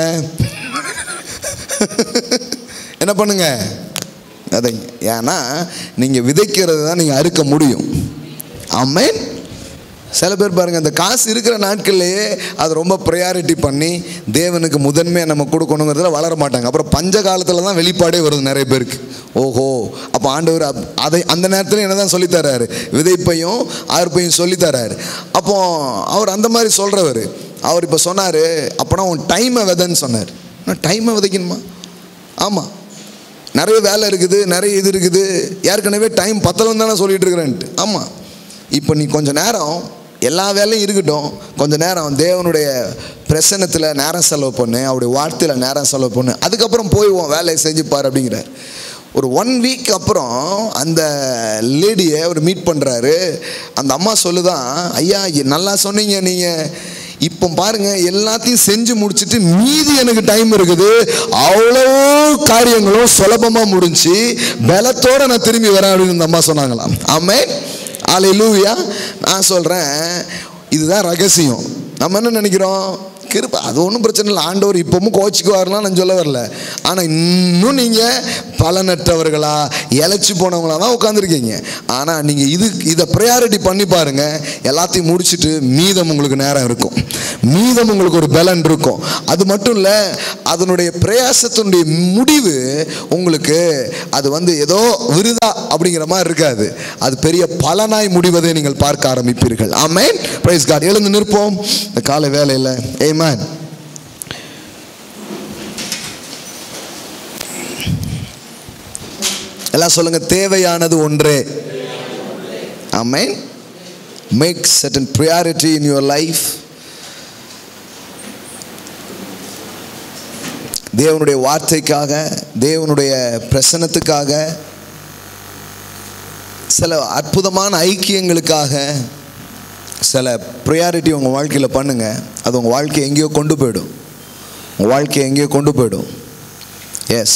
என்ன பண்ணுங்க அதை ஏன்னா நீங்கள் விதைக்கிறது தான் நீங்கள் அறுக்க முடியும் ஆமென் சில பேர் பாருங்க அந்த காசு இருக்கிற நாட்கள்லேயே அது ரொம்ப ப்ரையாரிட்டி பண்ணி தேவனுக்கு முதன்மையை நம்ம கொடுக்கணுங்கிறதுல வளர மாட்டாங்க அப்புறம் பஞ்ச காலத்தில் தான் வெளிப்பாடே வருது நிறைய பேருக்கு ஓஹோ அப்போ ஆண்டவர் அப்- அதை அந்த நேரத்தில் என்ன தான் சொல்லித்தராரு விதைப்பையும் அறுப்பையும் சொல்லித்தராரு அப்போ அவர் அந்த மாதிரி சொல்கிறவர் அவர் இப்போ சொன்னார் அப்போனா உன் டைமை விதைன்னு சொன்னார் டைமை விதைக்கணுமா ஆமாம் நிறைய வேலை இருக்குது நிறைய இது இருக்குது ஏற்கனவே டைம் பத்தலன்னு தானே சொல்லிட்டு இருக்கிறேன்ட்டு ஆமாம் இப்போ நீ கொஞ்ச நேரம் எல்லா வேலையும் இருக்கட்டும் கொஞ்ச நேரம் தேவனுடைய பிரசன்னத்தில் நேரம் செலவு பண்ணு அவருடைய வார்த்தையில் நேரம் செலவு பண்ணு அதுக்கப்புறம் போய் உன் வேலையை செஞ்சுப்பார் அப்படிங்கிறார் ஒரு ஒன் வீக் அப்புறம் அந்த லேடியை அவர் மீட் பண்ணுறாரு அந்த அம்மா சொல்லுதான் ஐயா நல்லா சொன்னீங்க நீங்கள் இப்போ பாருங்க எல்லாத்தையும் செஞ்சு முடிச்சிட்டு மீதி எனக்கு டைம் இருக்குது அவ்வளோ காரியங்களும் சுலபமாக முடிஞ்சு பலத்தோட நான் திரும்பி வரேன் அப்படின்னு இந்த அம்மா சொன்னாங்களாம் ஆமே ஆலை லூவியா நான் சொல்கிறேன் இதுதான் ரகசியம் நம்ம என்ன நினைக்கிறோம் கிருபை அது ஒன்றும் பிரச்சனை இல்லை ஆண்டவர் இப்பவும் கோச்சிக்குவாருலாம் நான் சொல்ல வரல ஆனால் இன்னும் நீங்கள் பலனற்றவர்களா இழைச்சி போனவங்களா தான் உட்காந்துருக்கீங்க ஆனால் நீங்கள் இது இதை ப்ரையாரிட்டி பண்ணி பாருங்க எல்லாத்தையும் முடிச்சுட்டு மீதம் உங்களுக்கு நேரம் இருக்கும் மீதம் உங்களுக்கு ஒரு பலன் இருக்கும் அது மட்டும் இல்லை அதனுடைய பிரயாசத்தினுடைய முடிவு உங்களுக்கு அது வந்து ஏதோ விருதா அப்படிங்கிற மாதிரி இருக்காது அது பெரிய பலனாய் முடிவதை நீங்கள் பார்க்க ஆரம்பிப்பீர்கள் ஆமென் பிரைஸ் காட் எழுந்து நிற்போம் இந்த காலை வேலையில் ஏமேன் எல்லாம் சொல்லுங்க தேவையானது ஒன்றே amen make certain priority in your life தேவனுடைய வார்த்தைக்காக தேவனுடைய பிரசனத்துக்காக சில அற்புதமான ஐக்கியங்களுக்காக சில ப்ரியாரிட்டி உங்கள் வாழ்க்கையில் பண்ணுங்க அது உங்கள் வாழ்க்கையை எங்கேயோ கொண்டு போயிடும் உங்கள் வாழ்க்கையை எங்கேயோ கொண்டு போயிடும் எஸ்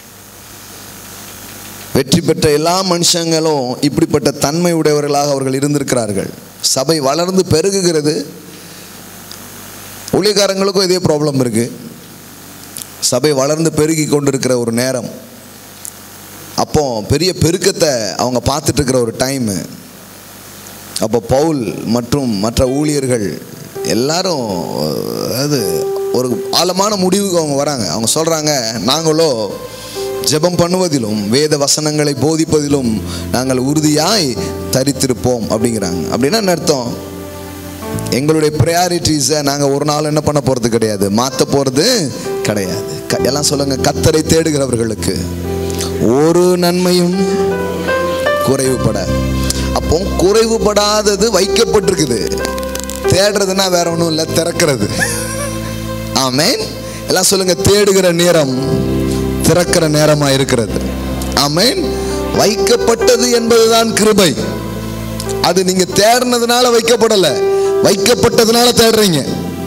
வெற்றி பெற்ற எல்லா மனுஷங்களும் இப்படிப்பட்ட தன்மை உடையவர்களாக அவர்கள் இருந்திருக்கிறார்கள் சபை வளர்ந்து பெருகுகிறது ஊழியக்காரங்களுக்கும் இதே ப்ராப்ளம் இருக்கு சபை வளர்ந்து பெருகி கொண்டிருக்கிற ஒரு நேரம் அப்போ பெரிய பெருக்கத்தை அவங்க பார்த்துட்டு இருக்கிற ஒரு டைமு அப்போ பவுல் மற்றும் மற்ற ஊழியர்கள் எல்லாரும் அது ஒரு ஆழமான முடிவுக்கு அவங்க வராங்க அவங்க சொல்கிறாங்க நாங்களோ ஜெபம் பண்ணுவதிலும் வேத வசனங்களை போதிப்பதிலும் நாங்கள் உறுதியாய் தரித்திருப்போம் அப்படிங்கிறாங்க அப்படின்னா என்ன அர்த்தம் எங்களுடைய ப்ரையாரிட்டிஸை நாங்கள் ஒரு நாள் என்ன பண்ண போகிறது கிடையாது மாற்ற போகிறது கிடையாது க- எல்லாம் சொல்லுங்க கத்தரை தேடுகிறவர்களுக்கு ஒரு நன்மையும் குறைவுபட அப்போ குறைவுபடாதது வைக்கப்பட்டிருக்குது தேடுறதுன்னா வேற ஒன்றும் இல்லை திறக்கிறது ஆமென் எல்லாம் சொல்லுங்க தேடுகிற நேரம் திறக்கிற நேரமா இருக்கிறது ஆமென் வைக்கப்பட்டது என்பதுதான் கிருபை அது நீங்க தேடினதுனால வைக்கப்படல வைக்கப்பட்டதுனால தேடுறீங்க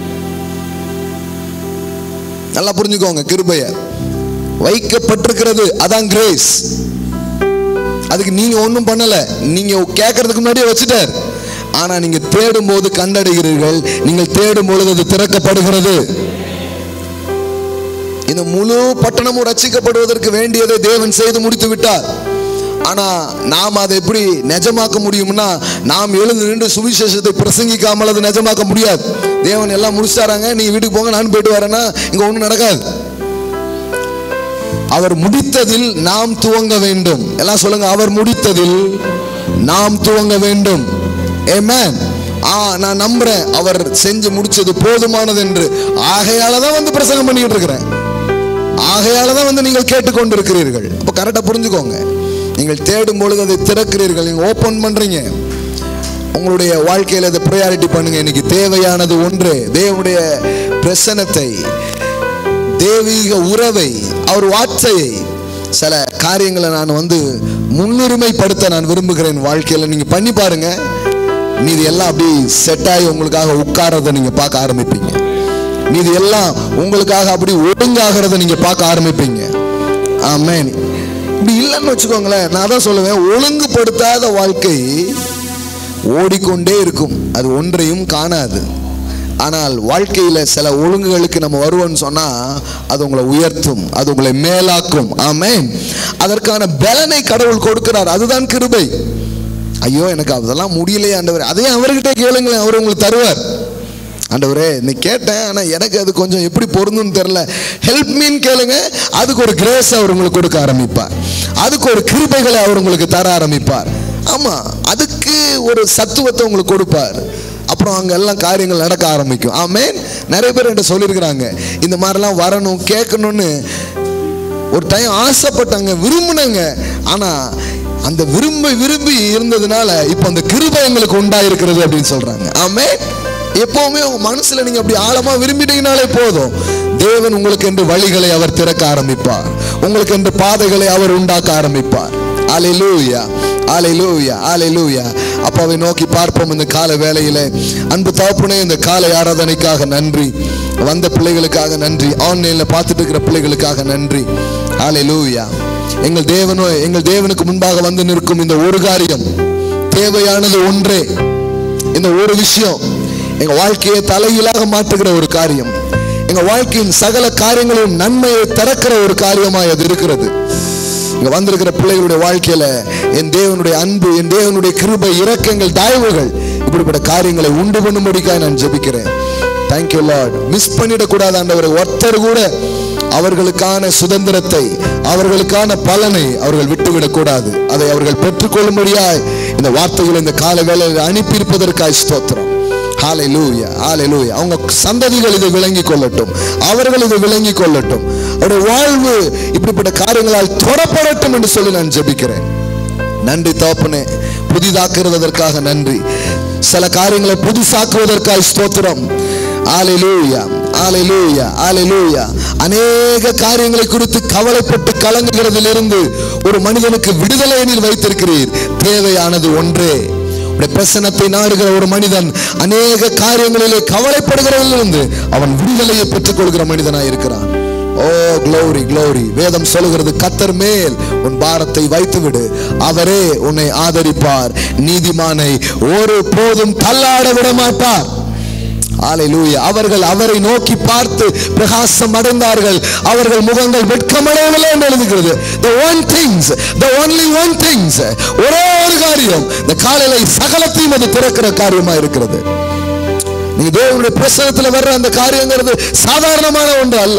நல்லா புரிஞ்சுக்கோங்க கிருபைய வைக்கப்பட்டிருக்கிறது அதான் கிரேஸ் அதுக்கு நீங்க ஒன்றும் பண்ணல நீங்க கேட்கறதுக்கு முன்னாடியே வச்சுட்டார் ஆனா நீங்க தேடும் போது கண்டடைகிறீர்கள் நீங்கள் தேடும் பொழுது அது திறக்கப்படுகிறது இந்த முழு பட்டணமும் ரட்சிக்கப்படுவதற்கு வேண்டியதை தேவன் செய்து முடித்து விட்டார் ஆனா நாம் அதை எப்படி நிஜமாக்க முடியும்னா நாம் எழுந்து நின்று சுவிசேஷத்தை பிரசங்கிக்காமல் அது நிஜமாக்க முடியாது தேவன் எல்லாம் முடிச்சாராங்க நீ வீட்டுக்கு போங்க நான் போயிட்டு வரேன்னா இங்க ஒன்றும் நடக்காது அவர் முடித்ததில் நாம் துவங்க வேண்டும் எல்லாம் சொல்லுங்க அவர் முடித்ததில் நாம் துவங்க வேண்டும் ஏமேன் ஆ நான் நம்புறேன் அவர் செஞ்சு முடிச்சது போதுமானது என்று ஆகையால தான் வந்து பிரசங்கம் பண்ணிட்டு இருக்கிறேன் ஆகையால தான் வந்து நீங்கள் கேட்டுக்கொண்டிருக்கிறீர்கள் அப்போ கரெக்டாக புரிஞ்சுக்கோங்க நீங்கள் தேடும் பொழுது அதை திறக்கிறீர்கள் நீங்கள் ஓப்பன் பண்றீங்க உங்களுடைய வாழ்க்கையில் அதை ப்ரையாரிட்டி பண்ணுங்க இன்னைக்கு தேவையானது ஒன்று தேவனுடைய பிரசனத்தை தெய்வீக உறவை அவர் வார்த்தையை சில காரியங்களை நான் வந்து முன்னுரிமைப்படுத்த நான் விரும்புகிறேன் வாழ்க்கையில் நீங்க பண்ணி பாருங்க மீதி எல்லாம் அப்படி செட் ஆகி உங்களுக்காக உட்கார்றதை நீங்க பார்க்க ஆரம்பிப்பீங்க மீதி எல்லாம் உங்களுக்காக அப்படி ஒழுங்காகிறத நீங்க பார்க்க ஆரம்பிப்பீங்க ஆமென் இப்படி இல்லைன்னு வச்சுக்கோங்களேன் நான் தான் சொல்லுவேன் ஒழுங்குபடுத்தாத வாழ்க்கை ஓடிக்கொண்டே இருக்கும் அது ஒன்றையும் காணாது ஆனால் வாழ்க்கையில் சில ஒழுங்குகளுக்கு நம்ம வருவோம்னு சொன்னால் அது உங்களை உயர்த்தும் அது உங்களை மேலாக்கும் ஆமென் அதற்கான பலனை கடவுள் கொடுக்கிறார் அதுதான் கிருபை ஐயோ எனக்கு அதெல்லாம் முடியலையே ஆண்டவர் அதையும் அவர்கிட்ட கேளுங்களேன் அவர் உங்களுக்கு தருவார் ஆண்டவரே நீ கேட்டேன் ஆனால் எனக்கு அது கொஞ்சம் எப்படி பொருந்தும்னு தெரில ஹெல்ப் மீன் கேளுங்க அதுக்கு ஒரு கிரேஸ் அவர் உங்களுக்கு கொடுக்க ஆரம்பிப்பார் அதுக்கு ஒரு கிருபைகளை அவர் உங்களுக்கு தர ஆரம்பிப்பார் ஆமாம் அதுக்கு ஒரு சத்துவத்தை உங்களுக்கு கொடுப்பார் அப்புறம் அங்கே எல்லாம் காரியங்கள் நடக்க ஆரம்பிக்கும் ஆமேன் நிறைய பேர் என்கிட்ட சொல்லியிருக்கிறாங்க இந்த மாதிரிலாம் வரணும் கேட்கணும்னு ஒரு டைம் ஆசைப்பட்டாங்க விரும்பினாங்க ஆனா அந்த விரும்பி விரும்பி இருந்ததுனால இப்போ அந்த கிருபை எங்களுக்கு உண்டாயிருக்கிறது அப்படின்னு சொல்றாங்க ஆமே எப்பவுமே உங்க மனசுல நீங்க அப்படி ஆழமா விரும்பிட்டீங்கனாலே போதும் தேவன் உங்களுக்கு என்று வழிகளை அவர் திறக்க ஆரம்பிப்பார் உங்களுக்கு என்று பாதைகளை அவர் உண்டாக்க ஆரம்பிப்பார் அலையிலூயா அலையிலூயா அலையிலூயா அப்பாவை நோக்கி பார்ப்போம் இந்த கால வேளையில அன்பு தகப்பனே இந்த காலை ஆராதனைக்காக நன்றி வந்த பிள்ளைகளுக்காக நன்றி ஆன்லைன்ல பார்த்துட்டு இருக்கிற பிள்ளைகளுக்காக நன்றி அலையிலூயா எங்கள் தேவனோ எங்கள் தேவனுக்கு முன்பாக வந்து நிற்கும் இந்த ஒரு காரியம் தேவையானது ஒன்றே இந்த ஒரு விஷயம் எங்க வாழ்க்கையை தலைகீழாக மாற்றுகிற ஒரு காரியம் எங்க வாழ்க்கையின் சகல காரியங்களையும் நன்மையை திறக்கிற ஒரு காரியமாய் அது இருக்கிறது இங்க வந்திருக்கிற பிள்ளைகளுடைய வாழ்க்கையில என் தேவனுடைய அன்பு என் தேவனுடைய கிருபை இரக்கங்கள் தயவுகள் இப்படிப்பட்ட காரியங்களை உண்டு பண்ணும்படிக்காக நான் ஜெபிக்கிறேன் தேங்க்யூ லார்ட் மிஸ் பண்ணிடக்கூடாது ஆண்டவரை ஒருத்தர் கூட அவர்களுக்கான சுதந்திரத்தை அவர்களுக்கான பலனை அவர்கள் விட்டுவிடக் கூடாது அதை அவர்கள் பெற்றுக்கொள்ளும்படியாய் இந்த வார்த்தைகளை இந்த கால வேளையில் அனுப்பியிருப்பதற்காய் ஸ்தோத்திரம் ஹalleluya ஹalleluya அவங்க சந்ததிகள் இதை விளங்கிக் கொள்ளட்டும் அவர்கள் இதை விளங்கிக் கொள்ளட்டும் அவருடைய வாழ்வு இப்படிப்பட்ட காரியங்களால் தொடப்படட்டும் என்று சொல்லி நான் ஜெபிக்கிறேன் நன்றி தகப்பனே புதிதாக்குவதற்காக நன்றி சில காரியங்களை புதுசாக்குவதற்காக ஸ்தோத்திரம் ஆலையிலூயா ஆலையிலூயா ஆலையிலூயா அநேக காரியங்களை குறித்து கவலைப்பட்டு கலங்குகிறதிலிருந்து ஒரு மனிதனுக்கு விடுதலை நீர் வைத்திருக்கிறீர் தேவையானது ஒன்றே உடைய பிரசனத்தை நாடுகிற ஒரு மனிதன் அநேக காரியங்களிலே கவலைப்படுகிறதிலிருந்து அவன் விடுதலையை பெற்றுக்கொள்கிற மனிதனாய் இருக்கிறான் ஓ க்ளோரி க்ளோரி வேதம் சொல்லுகிறது கத்தர் மேல் உன் பாரத்தை வைத்து விடு அவரே உன்னை ஆதரிப்பார் நீதிமானை ஒரு போதும் தள்ளாட விட மாட்டார் ஹalleluya அவர்கள் அவரை நோக்கி பார்த்து பிரகாசம் அடைந்தார்கள் அவர்கள் முகங்கள் வெட்கமடையவில்லை என்று எழுதுகிறது the one things the only one things ஒரே ஒரு காரியம் இந்த காலையில சகலத்தையும் அது திறக்கிற காரியமா இருக்கிறது நீங்க தேவனுடைய பிரசனத்துல வர்ற அந்த காரியங்கிறது சாதாரணமான ஒன்று அல்ல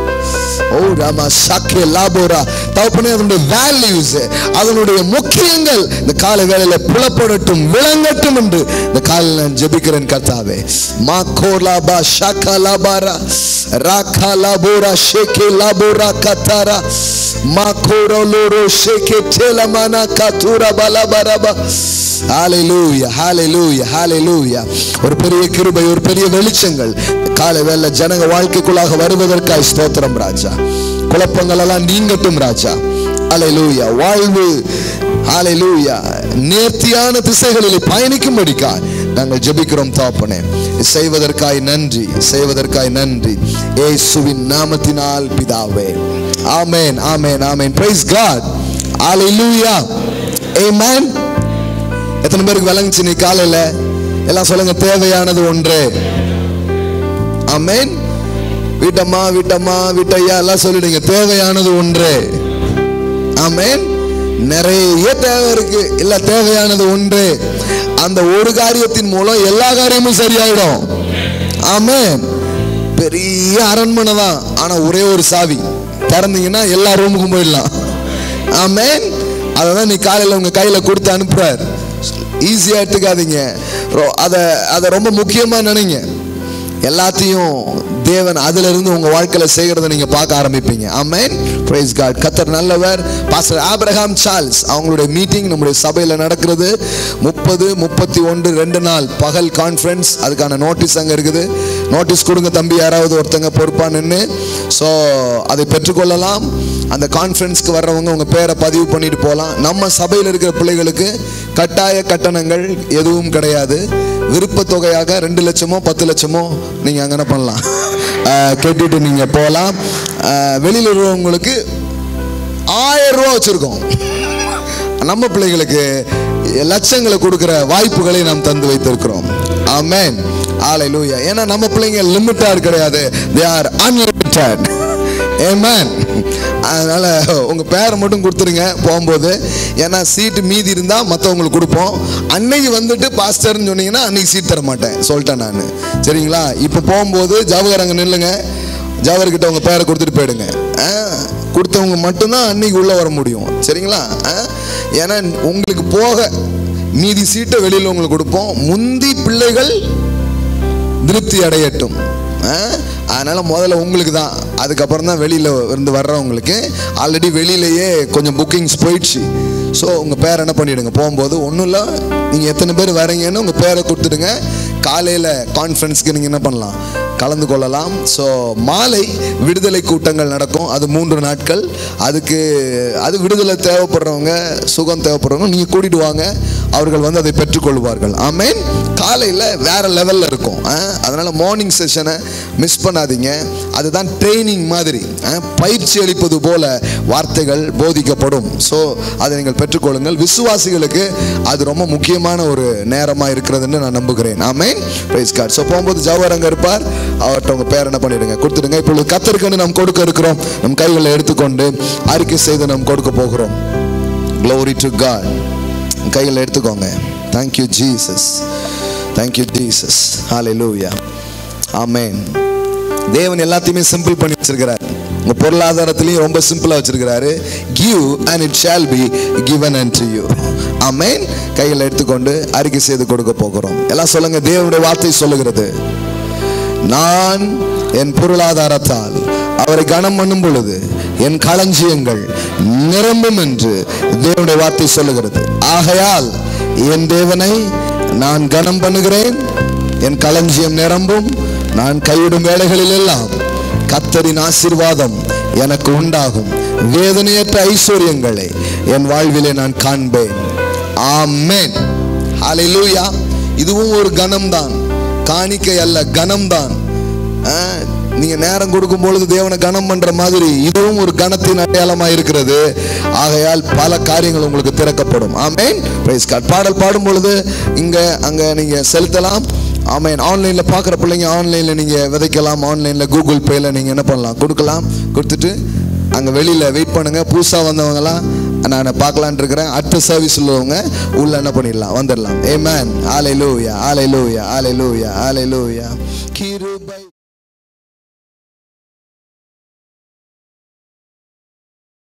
ஓ ராமா சாக்கிய லாபோரா தகப்பனே அதனுடைய வேல்யூஸ் அதனுடைய முக்கியங்கள் இந்த கால வேளையில புலப்படட்டும் விளங்கட்டும் என்று இந்த காலையில் நான் ஜெபிக்கிறேன் கர்த்தாவே மா கோலாபா ஷாக்கா லாபாரா ராக்கா லாபோரா ஷேகே லாபோரா கத்தாரா மா கோரோலோரோ ஷேகே டேலமானா கத்தூரா பலாபரபா ஹalleluya ஹalleluya ஹalleluya ஒரு பெரிய கிருபை ஒரு பெரிய வெளிச்சங்கள் காலை வேளை ஜனங்க வாழ்க்கைக்குள்ளாக வருவதற்காய் ஸ்தோத்திரம் ராஜா குழப்பங்கள் எல்லாம் நீங்கட்டும் ராஜா ஹalleluya வாழ்வு ஹalleluya நேர்த்தியான திசைகளில் பயணிக்கும்படிக்காய் நாங்கள் ஜெபிக்கிறோம் தாப்பனே செய்வதற்காய் நன்றி செய்வதற்காய் நன்றி இயேசுவின் நாமத்தினால் பிதாவே ஆமென் ஆமென் ஆமென் பிரைஸ் காட் ஹalleluya ஆமென் எத்தனை பேருக்கு விளங்குச்சு நீ காலையில எல்லாம் சொல்லுங்க தேவையானது ஒன்றே ஆமென் வீட்டம்மா வீட்டம்மா வீட்டையா எல்லாம் சொல்லிடுங்க தேவையானது ஒன்றே ஆமென் நிறைய தேவை இருக்கு இல்ல தேவையானது ஒன்றே அந்த ஒரு காரியத்தின் மூலம் எல்லா காரியமும் சரியாயிடும் ஆமென் பெரிய அரண்மனை தான் ஆனா ஒரே ஒரு சாவி திறந்தீங்கன்னா எல்லா ரூமுக்கும் போயிடலாம் ஆமென் அதை தான் நீ காலையில் உங்க கையில கொடுத்து அனுப்புறார் ஈஸியா எடுத்துக்காதீங்க ரொ- அதை அதை ரொம்ப முக்கியமா நினைங்க எல்லாத்தையும் தேவன் அதுல இருந்து உங்க வாழ்க்கையில செய்கிறத நீங்க பார்க்க ஆரம்பிப்பீங்க ஆமென் பிரைஸ் காட் கத்தர் நல்லவர் பாஸ்டர் ஆபிரகாம் சார்ல்ஸ் அவங்களுடைய மீட்டிங் நம்முடைய சபையில நடக்கிறது முப்பது முப்பத்தி ஒன்று ரெண்டு நாள் பகல் கான்ஃபரன்ஸ் அதுக்கான நோட்டீஸ் அங்க இருக்குது நோட்டீஸ் கொடுங்க தம்பி யாராவது ஒருத்தங்க பொறுப்பா நின்று ஸோ அதை பெற்றுக்கொள்ளலாம் அந்த கான்ஃபரன்ஸ்க்கு வர்றவங்க உங்க பேரை பதிவு பண்ணிட்டு போகலாம் நம்ம சபையில் இருக்கிற பிள்ளைகளுக்கு கட்டாய கட்டணங்கள் எதுவும் கிடையாது விருப்ப தொகையாக ரெண்டு லட்சமோ பத்து லட்சமோ நீங்க அங்கே என்ன பண்ணலாம் அஹ், கட்டிட்டு நீங்க போகலாம் அஹ், வெளியில இருக்கிறவங்களுக்கு ஆயிரம் ரூபா வச்சிருக்கோம் நம்ம பிள்ளைகளுக்கு லட்சங்களை கொடுக்கிற வாய்ப்புகளை நாம் தந்து வைத்திருக்கிறோம் ஆமென் ஹalleluya ஏன்னா நம்ம பிள்ளைங்க லிமிட்டட் கிடையாது தே ஆர் அன்லிமிட்டட் ஏமேன் அதனால உங்க பேரை மட்டும் கொடுத்துருங்க போகும்போது ஏன்னா சீட்டு மீதி இருந்தா மற்றவங்களுக்கு கொடுப்போம் அன்னைக்கு வந்துட்டு பாஸ்டர்னு சொன்னீங்கன்னா அன்னைக்கு சீட் தர மாட்டேன் சொல்லிட்டேன் நான் சரிங்களா இப்போ போகும்போது ஜவஹர் அங்கே நில்லுங்க ஜவஹர்கிட்ட உங்க பேரை கொடுத்துட்டு போயிடுங்க ஆ, கொடுத்தவங்க மட்டும்தான் அன்னைக்கு உள்ள வர முடியும் சரிங்களா ஆ? ஏன்னா உங்களுக்கு போக மீதி சீட்டை வெளியில உங்களுக்கு கொடுப்போம் முந்தி பிள்ளைகள் திருப்தி அடையட்டும் ஆ? அதனால முதல்ல உங்களுக்கு தான் அதுக்கப்புறம் தான் வெளியில இருந்து வர்றவங்களுக்கு ஆல்ரெடி வெளியிலேயே கொஞ்சம் புக்கிங்ஸ் போயிடுச்சு ஸோ உங்கள் பேர் என்ன பண்ணிடுங்க போகும்போது ஒன்றும் இல்லை நீங்கள் எத்தனை பேர் வரீங்கன்னு உங்கள் பேரை கொடுத்துடுங்க காலையில் கான்ஃபரன்ஸ்க்கு நீங்கள் என்ன பண்ணலாம் கலந்து கொள்ளலாம் ஸோ மாலை விடுதலை கூட்டங்கள் நடக்கும் அது மூன்று நாட்கள் அதுக்கு அது விடுதலை தேவைப்படுறவங்க சுகம் தேவைப்படுறவங்க நீங்கள் கூட்டிட்டு வாங்க அவர்கள் வந்து அதை பெற்றுக்கொள்வார்கள் ஆமென் காலையில் வேற லெவலில் இருக்கும் ஆ? அதனால மார்னிங் செஷனை மிஸ் பண்ணாதீங்க அதுதான் ட்ரைனிங் மாதிரி ஆ? பயிற்சி அளிப்பது போல வார்த்தைகள் போதிக்கப்படும் ஸோ அதை நீங்கள் பெற்றுக்கொள்ளுங்கள் விசுவாசிகளுக்கு அது ரொம்ப முக்கியமான ஒரு நேரமாக இருக்கிறதுன்னு நான் நம்புகிறேன் ஆமென் பிரைஸ் கார்டு ஸோ போகும்போது ஜவஹர் அங்கே இருப்பார் அவர்கிட்ட உங்கள் பேர் என்ன பண்ணிடுங்க கொடுத்துடுங்க இப்பொழுது கத்தருக்குன்னு நாம் கொடுக்க இருக்கிறோம் நம் கைகளில் எடுத்துக்கொண்டு அறிக்கை செய்து நாம் கொடுக்க போகிறோம் க்ளோரி டு காட் கையில் எடுத்துக்கோங்க தேங்க்யூ ஜீசஸ் தேங்க்யூ ஜீசஸ் ஹalleluya ஆமென் தேவன் எல்லாத்தையுமே சிம்பிள் பண்ணி வச்சிருக்கிறார் உங்க பொருளாதாரத்திலையும் ரொம்ப சிம்பிளா வச்சிருக்கிறாரு give and it shall be given unto you amen கையில் எடுத்துக்கொண்டு அறிக்கை செய்து கொடுக்க போகிறோம் எல்லாம் சொல்லுங்க தேவனுடைய வார்த்தை சொல்லுகிறது நான் என் பொருளாதாரத்தால் அவரை கனம் பண்ணும் பொழுது என் களஞ்சியங்கள் நிரம்பும் என்று தேவனுடைய வார்த்தை சொல்லுகிறது ஆகையால் என் தேவனை நான் கனம் பண்ணுகிறேன் என் களஞ்சியம் நிரம்பும் நான் கைவிடும் வேலைகளில் எல்லாம் கத்தரின் ஆசீர்வாதம் எனக்கு உண்டாகும் வேதனையற்ற ஐஸ்வர்யங்களை என் வாழ்விலே நான் காண்பேன் ஆமென் ஹalleluya இதுவும் ஒரு கணம்தான் காணிக்கை அல்ல கணம்தான் ஆ, நீங்க நேரம் கொடுக்கும் பொழுது தேவனை கனம் பண்ற மாதிரி இதுவும் ஒரு கணத்தின் அடையாளமா இருக்கிறது ஆகையால் பல காரியங்கள் உங்களுக்கு திறக்கப்படும் ஆமென் பிரைஸ் கார்டு பாடல் பாடும் பொழுது இங்க அங்க நீங்க செலுத்தலாம் ஆமென் ஆன்லைன்ல பார்க்குற பிள்ளைங்க ஆன்லைன்ல நீங்க விதைக்கலாம் ஆன்லைன்ல கூகுள் பேல நீங்க என்ன பண்ணலாம் கொடுக்கலாம் கொடுத்துட்டு அங்க வெளியில வெயிட் பண்ணுங்க புதுசா வந்தவங்கலாம் நான் பார்க்கலான்னு இருக்கிறேன் அடுத்த சர்வீஸ் உள்ளவங்க உள்ள என்ன பண்ணிடலாம் வந்துடலாம் ஏமேன் ஆலை லூயா ஆலை லூயா ஆலை லூயா ஆலை லூயா கிருபை